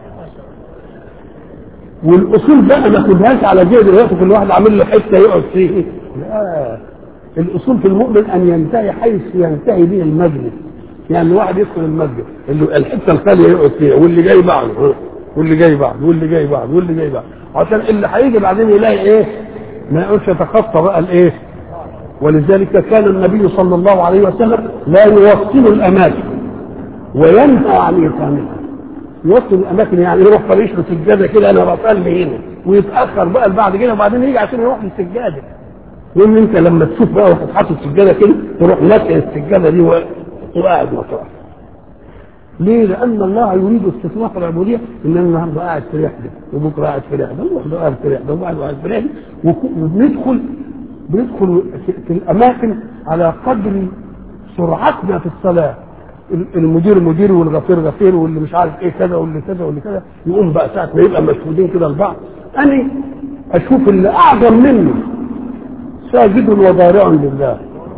والأصول بقى ما ناخدهاش على جهة دلوقتي كل واحد عامل له حتة يقعد فيه لا الأصول في المؤمن أن ينتهي حيث ينتهي به المجلس يعني واحد يدخل المسجد اللي الحتة الخالية يقعد فيها واللي جاي بعده واللي جاي بعد واللي جاي بعد واللي جاي بعد عشان اللي هيجي بعدين يلاقي ايه ما يقولش يتخطى بقى الايه ولذلك كان النبي صلى الله عليه وسلم لا يوصل الاماكن وينهى عن اقامتها يوصل الاماكن يعني يروح فريش له سجاده كده انا بصلي هنا ويتاخر بقى بعد كده وبعدين يجي عشان يروح للسجاده وان انت لما تشوف بقى واحد حاطط سجاده كده تروح ناسي السجاده دي وقاعد مطرح ليه؟ لأن الله يريد استطلاق العبودية إن أنا النهارده قاعد في رحلة وبكرة قاعد في رحلة وبكرة قاعد في رحلة وبعد قاعد في رحلة وبندخل بندخل في الأماكن على قدر سرعتنا في الصلاة المدير مدير والغفير غفير واللي مش عارف ايه كذا واللي كذا واللي كذا يقوم بقى ساعة ما يبقى مشهودين كده لبعض أنا أشوف اللي أعظم منه ساجد وضارع لله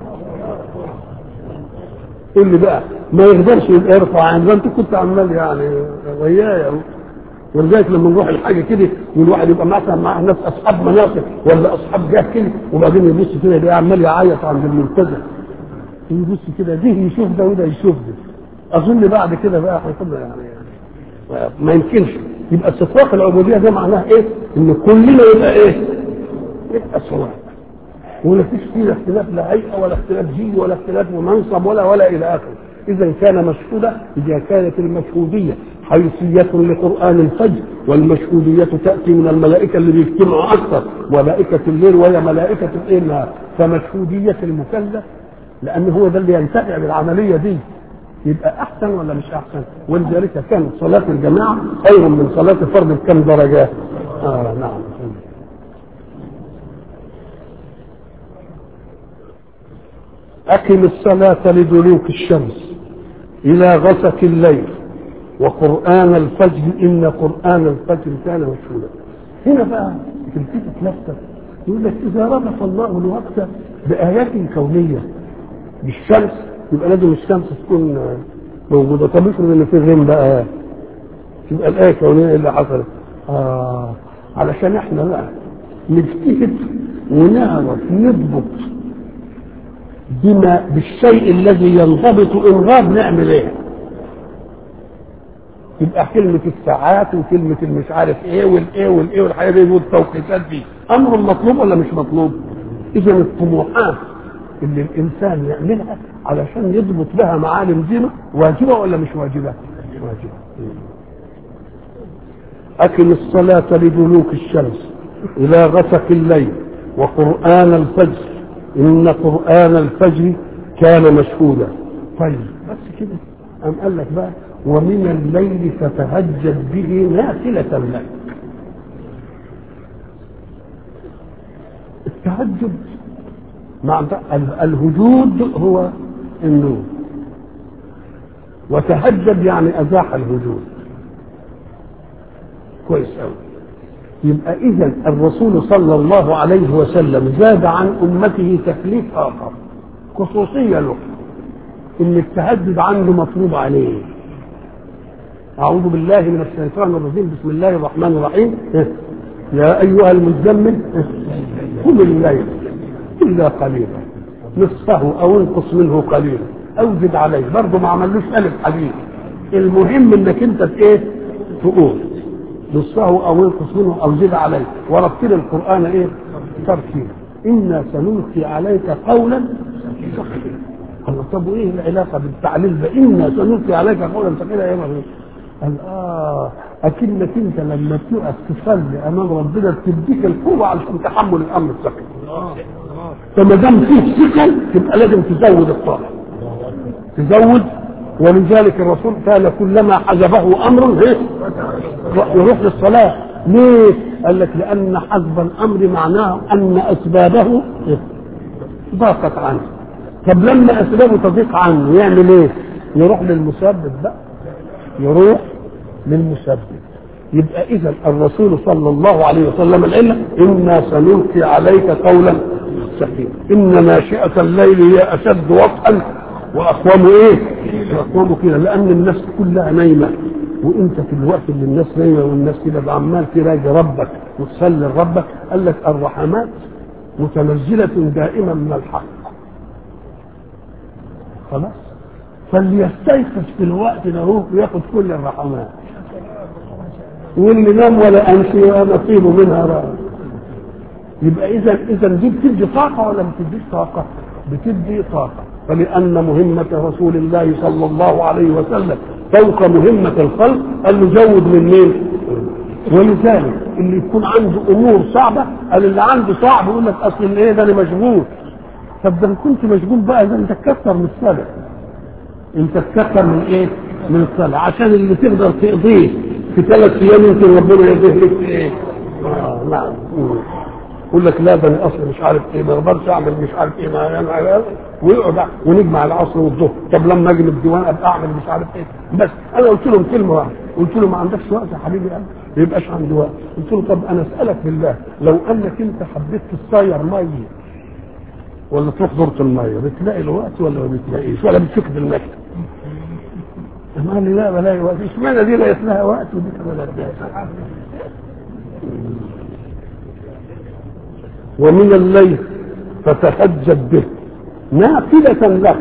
اللي بقى ما يقدرش يبقى يرفع عن انت كنت عمال يعني ويايا ولذلك لما نروح الحاجه كده والواحد يبقى مثلا مع ناس اصحاب مناصب ولا اصحاب جاه كده وبعدين يبص كده يلاقيه عمال يعيط عند الملتزم يبص كده ده يشوف ده وده يشوف ده اظن بعد كده بقى هيكون يعني, يعني ما يمكنش يبقى استطلاق العبوديه ده معناه ايه؟ ان كلنا يبقى ايه؟ يبقى سواء ولا فيش فيه اختلاف لا هيئه ولا اختلاف جيل ولا اختلاف منصب ولا ولا الى اخره اذا كان مشهودا اذا كانت المشهوديه حيثيه لقران الفجر والمشهوديه تاتي من الملائكه اللي بيجتمعوا اكثر ملائكه الليل وهي ملائكه الايه النهار فمشهوديه المكلف لان هو ده اللي ينتفع بالعمليه دي يبقى احسن ولا مش احسن ولذلك كانت صلاه الجماعه خير من صلاه الفرد بكم درجات اه نعم أقم الصلاة لدلوك الشمس إلى غسق الليل وقرآن الفجر إن قرآن الفجر كان مشهودا هنا بقى تلتفت نفسك يقول لك إذا ربط الله الوقت بآيات كونية بالشمس يبقى لازم الشمس تكون موجودة طب افرض إن في غيم بقى تبقى الآية الكونية اللي حصلت آه علشان احنا بقى نجتهد ونعرف نضبط بما بالشيء الذي ينضبط ان غاب نعمل ايه يبقى كلمة الساعات وكلمة المش عارف ايه والايه والايه والحاجات دي والتوقيتات دي امر مطلوب ولا مش مطلوب؟ اذا الطموحات اللي الانسان يعملها علشان يضبط بها معالم دينه واجبه ولا مش واجبه؟ واجبه أقم الصلاة لدلوك الشمس إلى غسق الليل وقرآن الفجر إن قرآن الفجر كان مشهودا طيب بس كده أم قال لك بقى ومن الليل فتهجد به نافلة لك التهجد مع الهجود هو النور وتهجد يعني أزاح الهجود كويس قوي يبقى اذا الرسول صلى الله عليه وسلم زاد عن امته تكليف اخر خصوصيه له ان التهجد عنه مفروض عليه اعوذ بالله من الشيطان الرجيم بسم الله الرحمن الرحيم يا ايها المزمل قم الليل الا قليلا نصفه او انقص منه قليلا او زد عليه برضه ما عملوش الف حديث المهم انك انت ايه تقول نصفه او انقص منه او زد عليه ورتل القران ايه ترتيلا انا سنلقي عليك قولا ثقيلا الله طب وايه العلاقه بالتعليل ده انا سنلقي عليك قولا ثقيلا يا مريم قال اه اكنك انت لما تقف تصلي امام ربنا تديك القوه علشان تحمل الامر الثقيل فما دام فيه ثقل تبقى لازم تزود الطاعه تزود ولذلك الرسول قال كلما حجبه امر ايه يروح للصلاه ليه؟ قال لك لان حجب الامر معناه ان اسبابه إيه؟ ضاقت عنه طب لما اسبابه تضيق عنه يعمل ايه؟ يروح للمسبب بقى يروح للمسبب يبقى اذا الرسول صلى الله عليه وسلم العلة انا سنلقي عليك قولا ثقيلا ان ناشئه الليل هي اشد وطئا واقوم ايه؟ واقوم كده لان الناس كلها نايمه وانت في الوقت اللي الناس نايمه والناس كده عمال تراجع ربك وتصلي لربك قال لك الرحمات متنزله دائما من الحق خلاص فليستيقظ في الوقت ده هو وياخد كل الرحمات واللي نام ولا امشي نصيبه منها رأى. يبقى اذا اذا دي بتدي طاقه ولا ما بتديش طاقه؟ بتدي طاقه فلان مهمه رسول الله صلى الله عليه وسلم فوق مهمه الخلق قال له زود من مين؟ ولذلك اللي يكون عنده امور صعبه قال اللي عنده صعب يقول لك اصل ايه ده انا مشغول طب ده كنت مشغول بقى ده انت تكثر من الصلاه انت تكثر من ايه؟ من الصلاه عشان اللي تقدر تقضيه في ثلاث ايام يمكن ربنا يهديه لك في ايه؟ آه نعم يقول لك لا ده انا اصلا مش عارف ايه ما اقدرش اعمل مش عارف ايه ما انا ويقعد ونجمع العصر والظهر طب لما اجي الديوان ابقى اعمل مش عارف ايه بس انا قلت لهم كلمه واحده قلت له ما عندكش وقت يا حبيبي قال ما يبقاش عندي وقت قلت له طب انا اسالك بالله لو انك انت حبيت تصير ميه ولا تروح دورة الميه بتلاقي الوقت ولا ما بتلاقيش ولا بتفقد المكتب قال لي لا بلاقي وقت اشمعنى دي لقيت لها وقت ودي كمان لها ومن الليل فتهجد به نافلة لك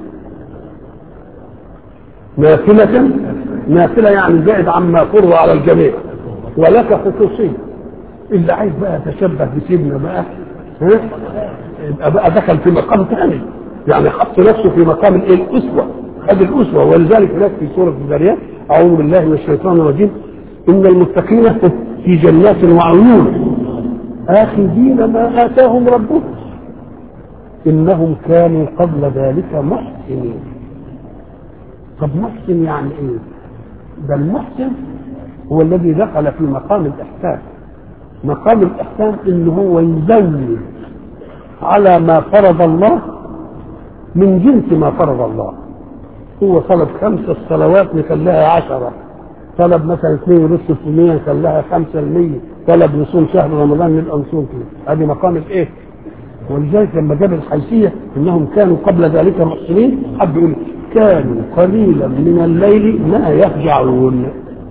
نافلة نافلة يعني بعد عما فرض على الجميع ولك خصوصية اللي عايز بقى يتشبه بسيدنا بقى ها يبقى بقى دخل في مقام ثاني يعني حط نفسه في مقام الايه الاسوه خد الاسوه ولذلك هناك في سوره الذريات اعوذ بالله من الشيطان الرجيم ان المتقين في جنات وعيون اخذين ما اتاهم ربهم انهم كانوا قبل ذلك محسنين طب محسن يعني ايه ده المحسن هو الذي دخل في مقام الاحسان مقام الاحسان ان هو يزود على ما فرض الله من جنس ما فرض الله هو طلب خمس الصلوات نخليها عشرة طلب مثلا اثنين ونص في المية نخليها خمسة المية طلب نصوم شهر رمضان نبقى نصوم كده هذه مقام الايه ولذلك لما جاب الحيثية انهم كانوا قبل ذلك محسنين حب يقول كانوا قليلا من الليل ما يهجعون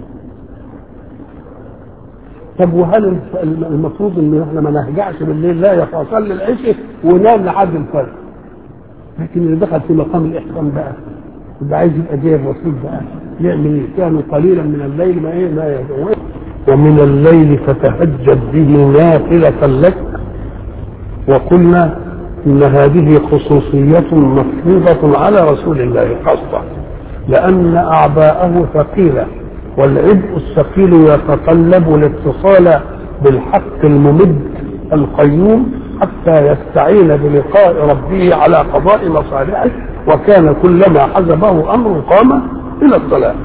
طب وهل المفروض ان احنا ما نهجعش بالليل لا يفصل العشاء ونام لحد الفجر لكن اللي دخل في مقام الاحسان بقى يبقى عايز يبقى زي الرسول بقى يعمل ايه؟ كانوا قليلا من الليل ما ايه ما يهجعون ومن الليل فتهجد به نافلة لك وقلنا إن هذه خصوصية مفروضة على رسول الله خاصة لأن أعباءه ثقيلة والعبء الثقيل يتطلب الاتصال بالحق الممد القيوم حتى يستعين بلقاء ربه على قضاء مصالحه وكان كلما حزبه أمر قام إلى الصلاة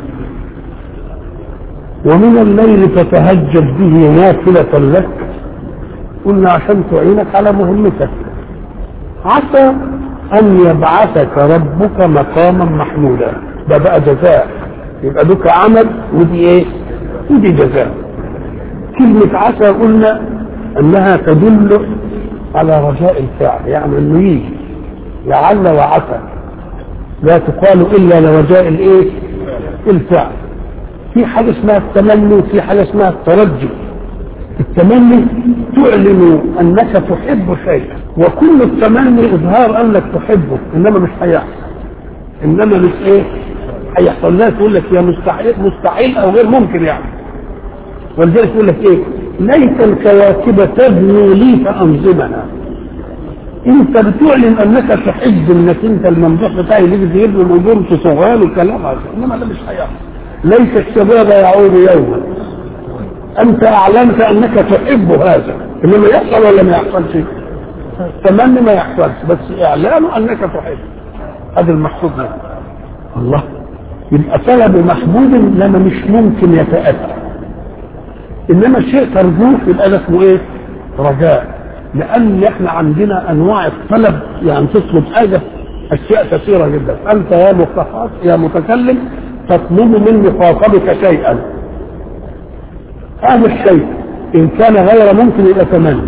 ومن الليل فتهجد به نافلة لك قلنا عشان تعينك على مهمتك عسى أن يبعثك ربك مقاما محمودا ده بقى جزاء يبقى دوك عمل ودي ايه ودي جزاء كلمة عسى قلنا انها تدل على رجاء الفعل يعني انه يجي لعل وعسى لا تقال الا لرجاء الايه الفعل في حاجه اسمها التمني وفي حاجه اسمها الترجي التمني تعلن انك تحب شيئا وكل التمني اظهار انك تحبه انما مش هيحصل انما مش ايه هيحصل لها تقول لك يا مستحيل مستحيل او غير ممكن يعني ولذلك يقول لك ايه ليت الكواكب تبني لي فانظمها انت بتعلن انك تحب انك انت الممدوح بتاعي اللي تجيب له الامور تصغر وكلام انما ده مش هيحصل ليس الشباب يعود يوما انت اعلنت انك تحب هذا انما يحصل ولا ما يحصلش تمني ما يحصلش بس اعلانه انك تحب هذا المقصود منه الله يبقى طلب محبوب لما مش ممكن يتأتى انما الشيء ترجوه يبقى ده اسمه ايه رجاء لان احنا عندنا انواع الطلب يعني تطلب حاجه اشياء كثيره جدا انت يا مخاطب يا متكلم تطلب من مخاطبك شيئا هذا الشيء ان كان غير ممكن يبقى تمني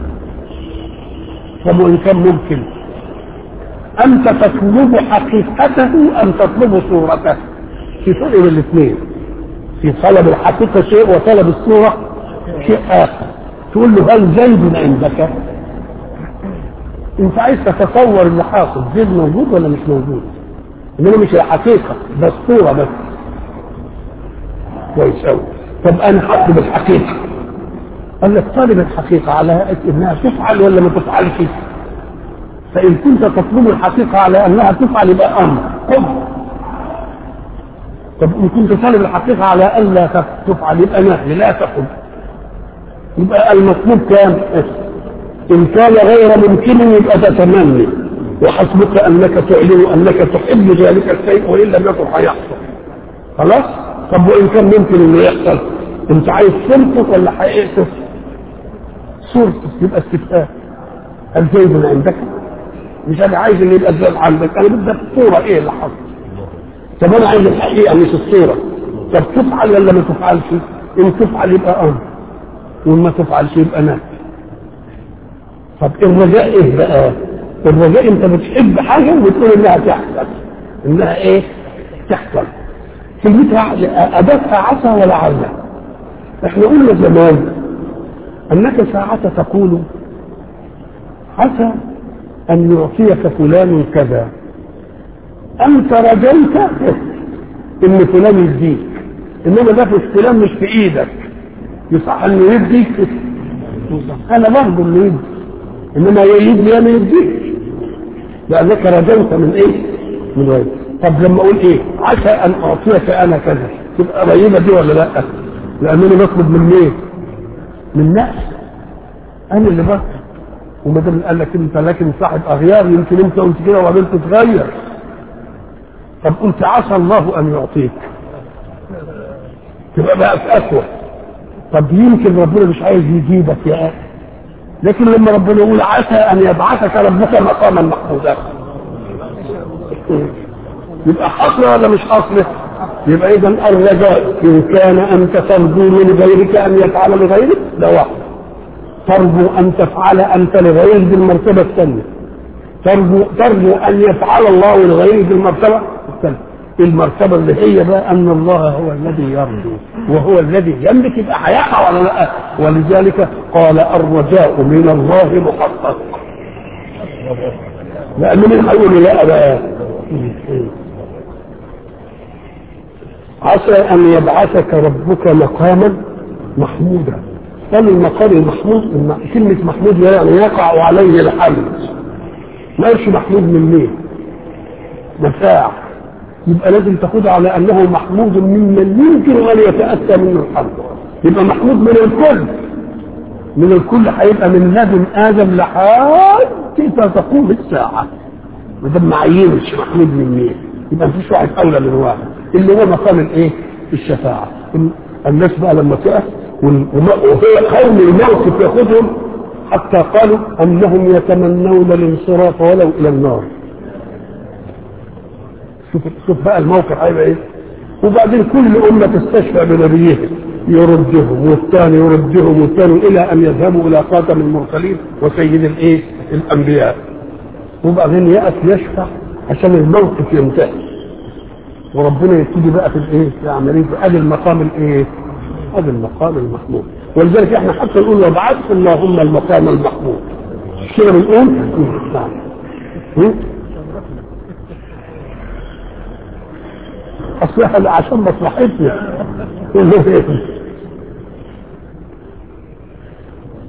طب وان كان ممكن انت تطلب حقيقته ام تطلب صورته في فرق بين الاثنين في طلب الحقيقه شيء وطلب الصوره شيء اخر تقول له هل زيد عندك انت عايز تتصور اللي حاصل زيد موجود ولا مش موجود انما مش الحقيقه ده الصوره بس كويس قوي طب انا هطلب الحقيقه قال لك طالب الحقيقه على انها تفعل ولا ما تفعلش فإن كنت تطلب الحقيقة على أنها تفعل يبقى أمر خذ طب إن كنت طالب الحقيقة على ألا تفعل يبقى نهي لا تقل يبقى المطلوب كام؟ إن كان غير ممكن يبقى تتمني وحسبك أنك تعلن أنك تحب ذلك الشيء وإن لم يكن هيحصل خلاص؟ طب وإن كان ممكن إنه يحصل أنت عايز صورته ولا حقيقته؟ صورته يبقى استفهام هل زيد عندك؟ مش انا عايز اللي يبقى الزاد عندك انا بدي الصوره ايه اللي حصل طب انا عايز الحقيقه مش الصوره طب تفعل ولا ما تفعلش ان تفعل يبقى امر وما تفعلش يبقى نهي طب الرجاء ايه بقى الرجاء انت بتحب حاجه وبتقول انها تحصل انها ايه تحصل كلمتها اداتها عسى ولا عزى احنا قلنا زمان انك ساعة تقول عسى أن يعطيك فلان كذا أنت رجيت إن فلان يديك إنما ده في استلام مش في إيدك يصح إنه يديك أنا برضه اللي يدي إنما يدي أنا يديك لأنك رجوت من إيه؟ من غير طب لما أقول إيه؟ عسى أن أعطيك أنا كذا تبقى قريبة دي ولا لأ؟ لأنني بطلب من مين؟ من نفسي أنا اللي بطلب وما دام قال لك انت لكن صاحب اغيار يمكن انت قلت كده وبعدين تتغير طب قلت عسى الله ان يعطيك تبقى بقى في اقوى طب يمكن ربنا مش عايز يجيبك يا اخي لكن لما ربنا يقول عسى ان يبعثك ربك مقاما محمودا يبقى حصل ولا مش حصل يبقى اذا الرجاء ان كان انت ترجو من غيرك ان يفعل لغيرك ده واحد ترجو أن تفعل أنت لغيرك بالمرتبة الثانية ترجو ترجو أن يفعل الله لغيرك بالمرتبة الثانية المرتبة اللي هي بقى أن الله هو الذي يرجو وهو الذي يملك يبقى هيقع ولا لا ولذلك قال الرجاء من الله محقق لأن من هيقول لا بقى عسى أن يبعثك ربك مقاما محمودا قال المقام المحمود كلمة محمود يعني يقع عليه الحمد ما قالش محمود من مين متاع يبقى لازم تاخدها على انه محمود ممن يمكن ان يتاتى منه الحمد يبقى محمود من الكل من الكل هيبقى من لدن ادم لحد كيف تقوم الساعه ما دام معين مش محمود من مين يبقى مفيش واحد اولى من واحد اللي هو مقام الايه الشفاعه الناس بقى لما تقف وهي قوم الموقف ياخذهم حتى قالوا انهم يتمنون الانصراف ولو الى النار شوف شوف بقى الموقف هيبقى ايه وبعدين كل امه تستشفع بنبيهم يردهم والثاني يردهم والثاني الى ان يذهبوا الى خاتم المرسلين وسيد الايه الانبياء وبعدين يأس يشفع عشان الموقف ينتهي وربنا يبتدي بقى في الايه في عمليه ادي المقام الايه ادي المقام المحمود ولذلك احنا حتى نقول وابعث اللهم المقام المحمود مش كده بنقول نعم اصل عشان مصلحتنا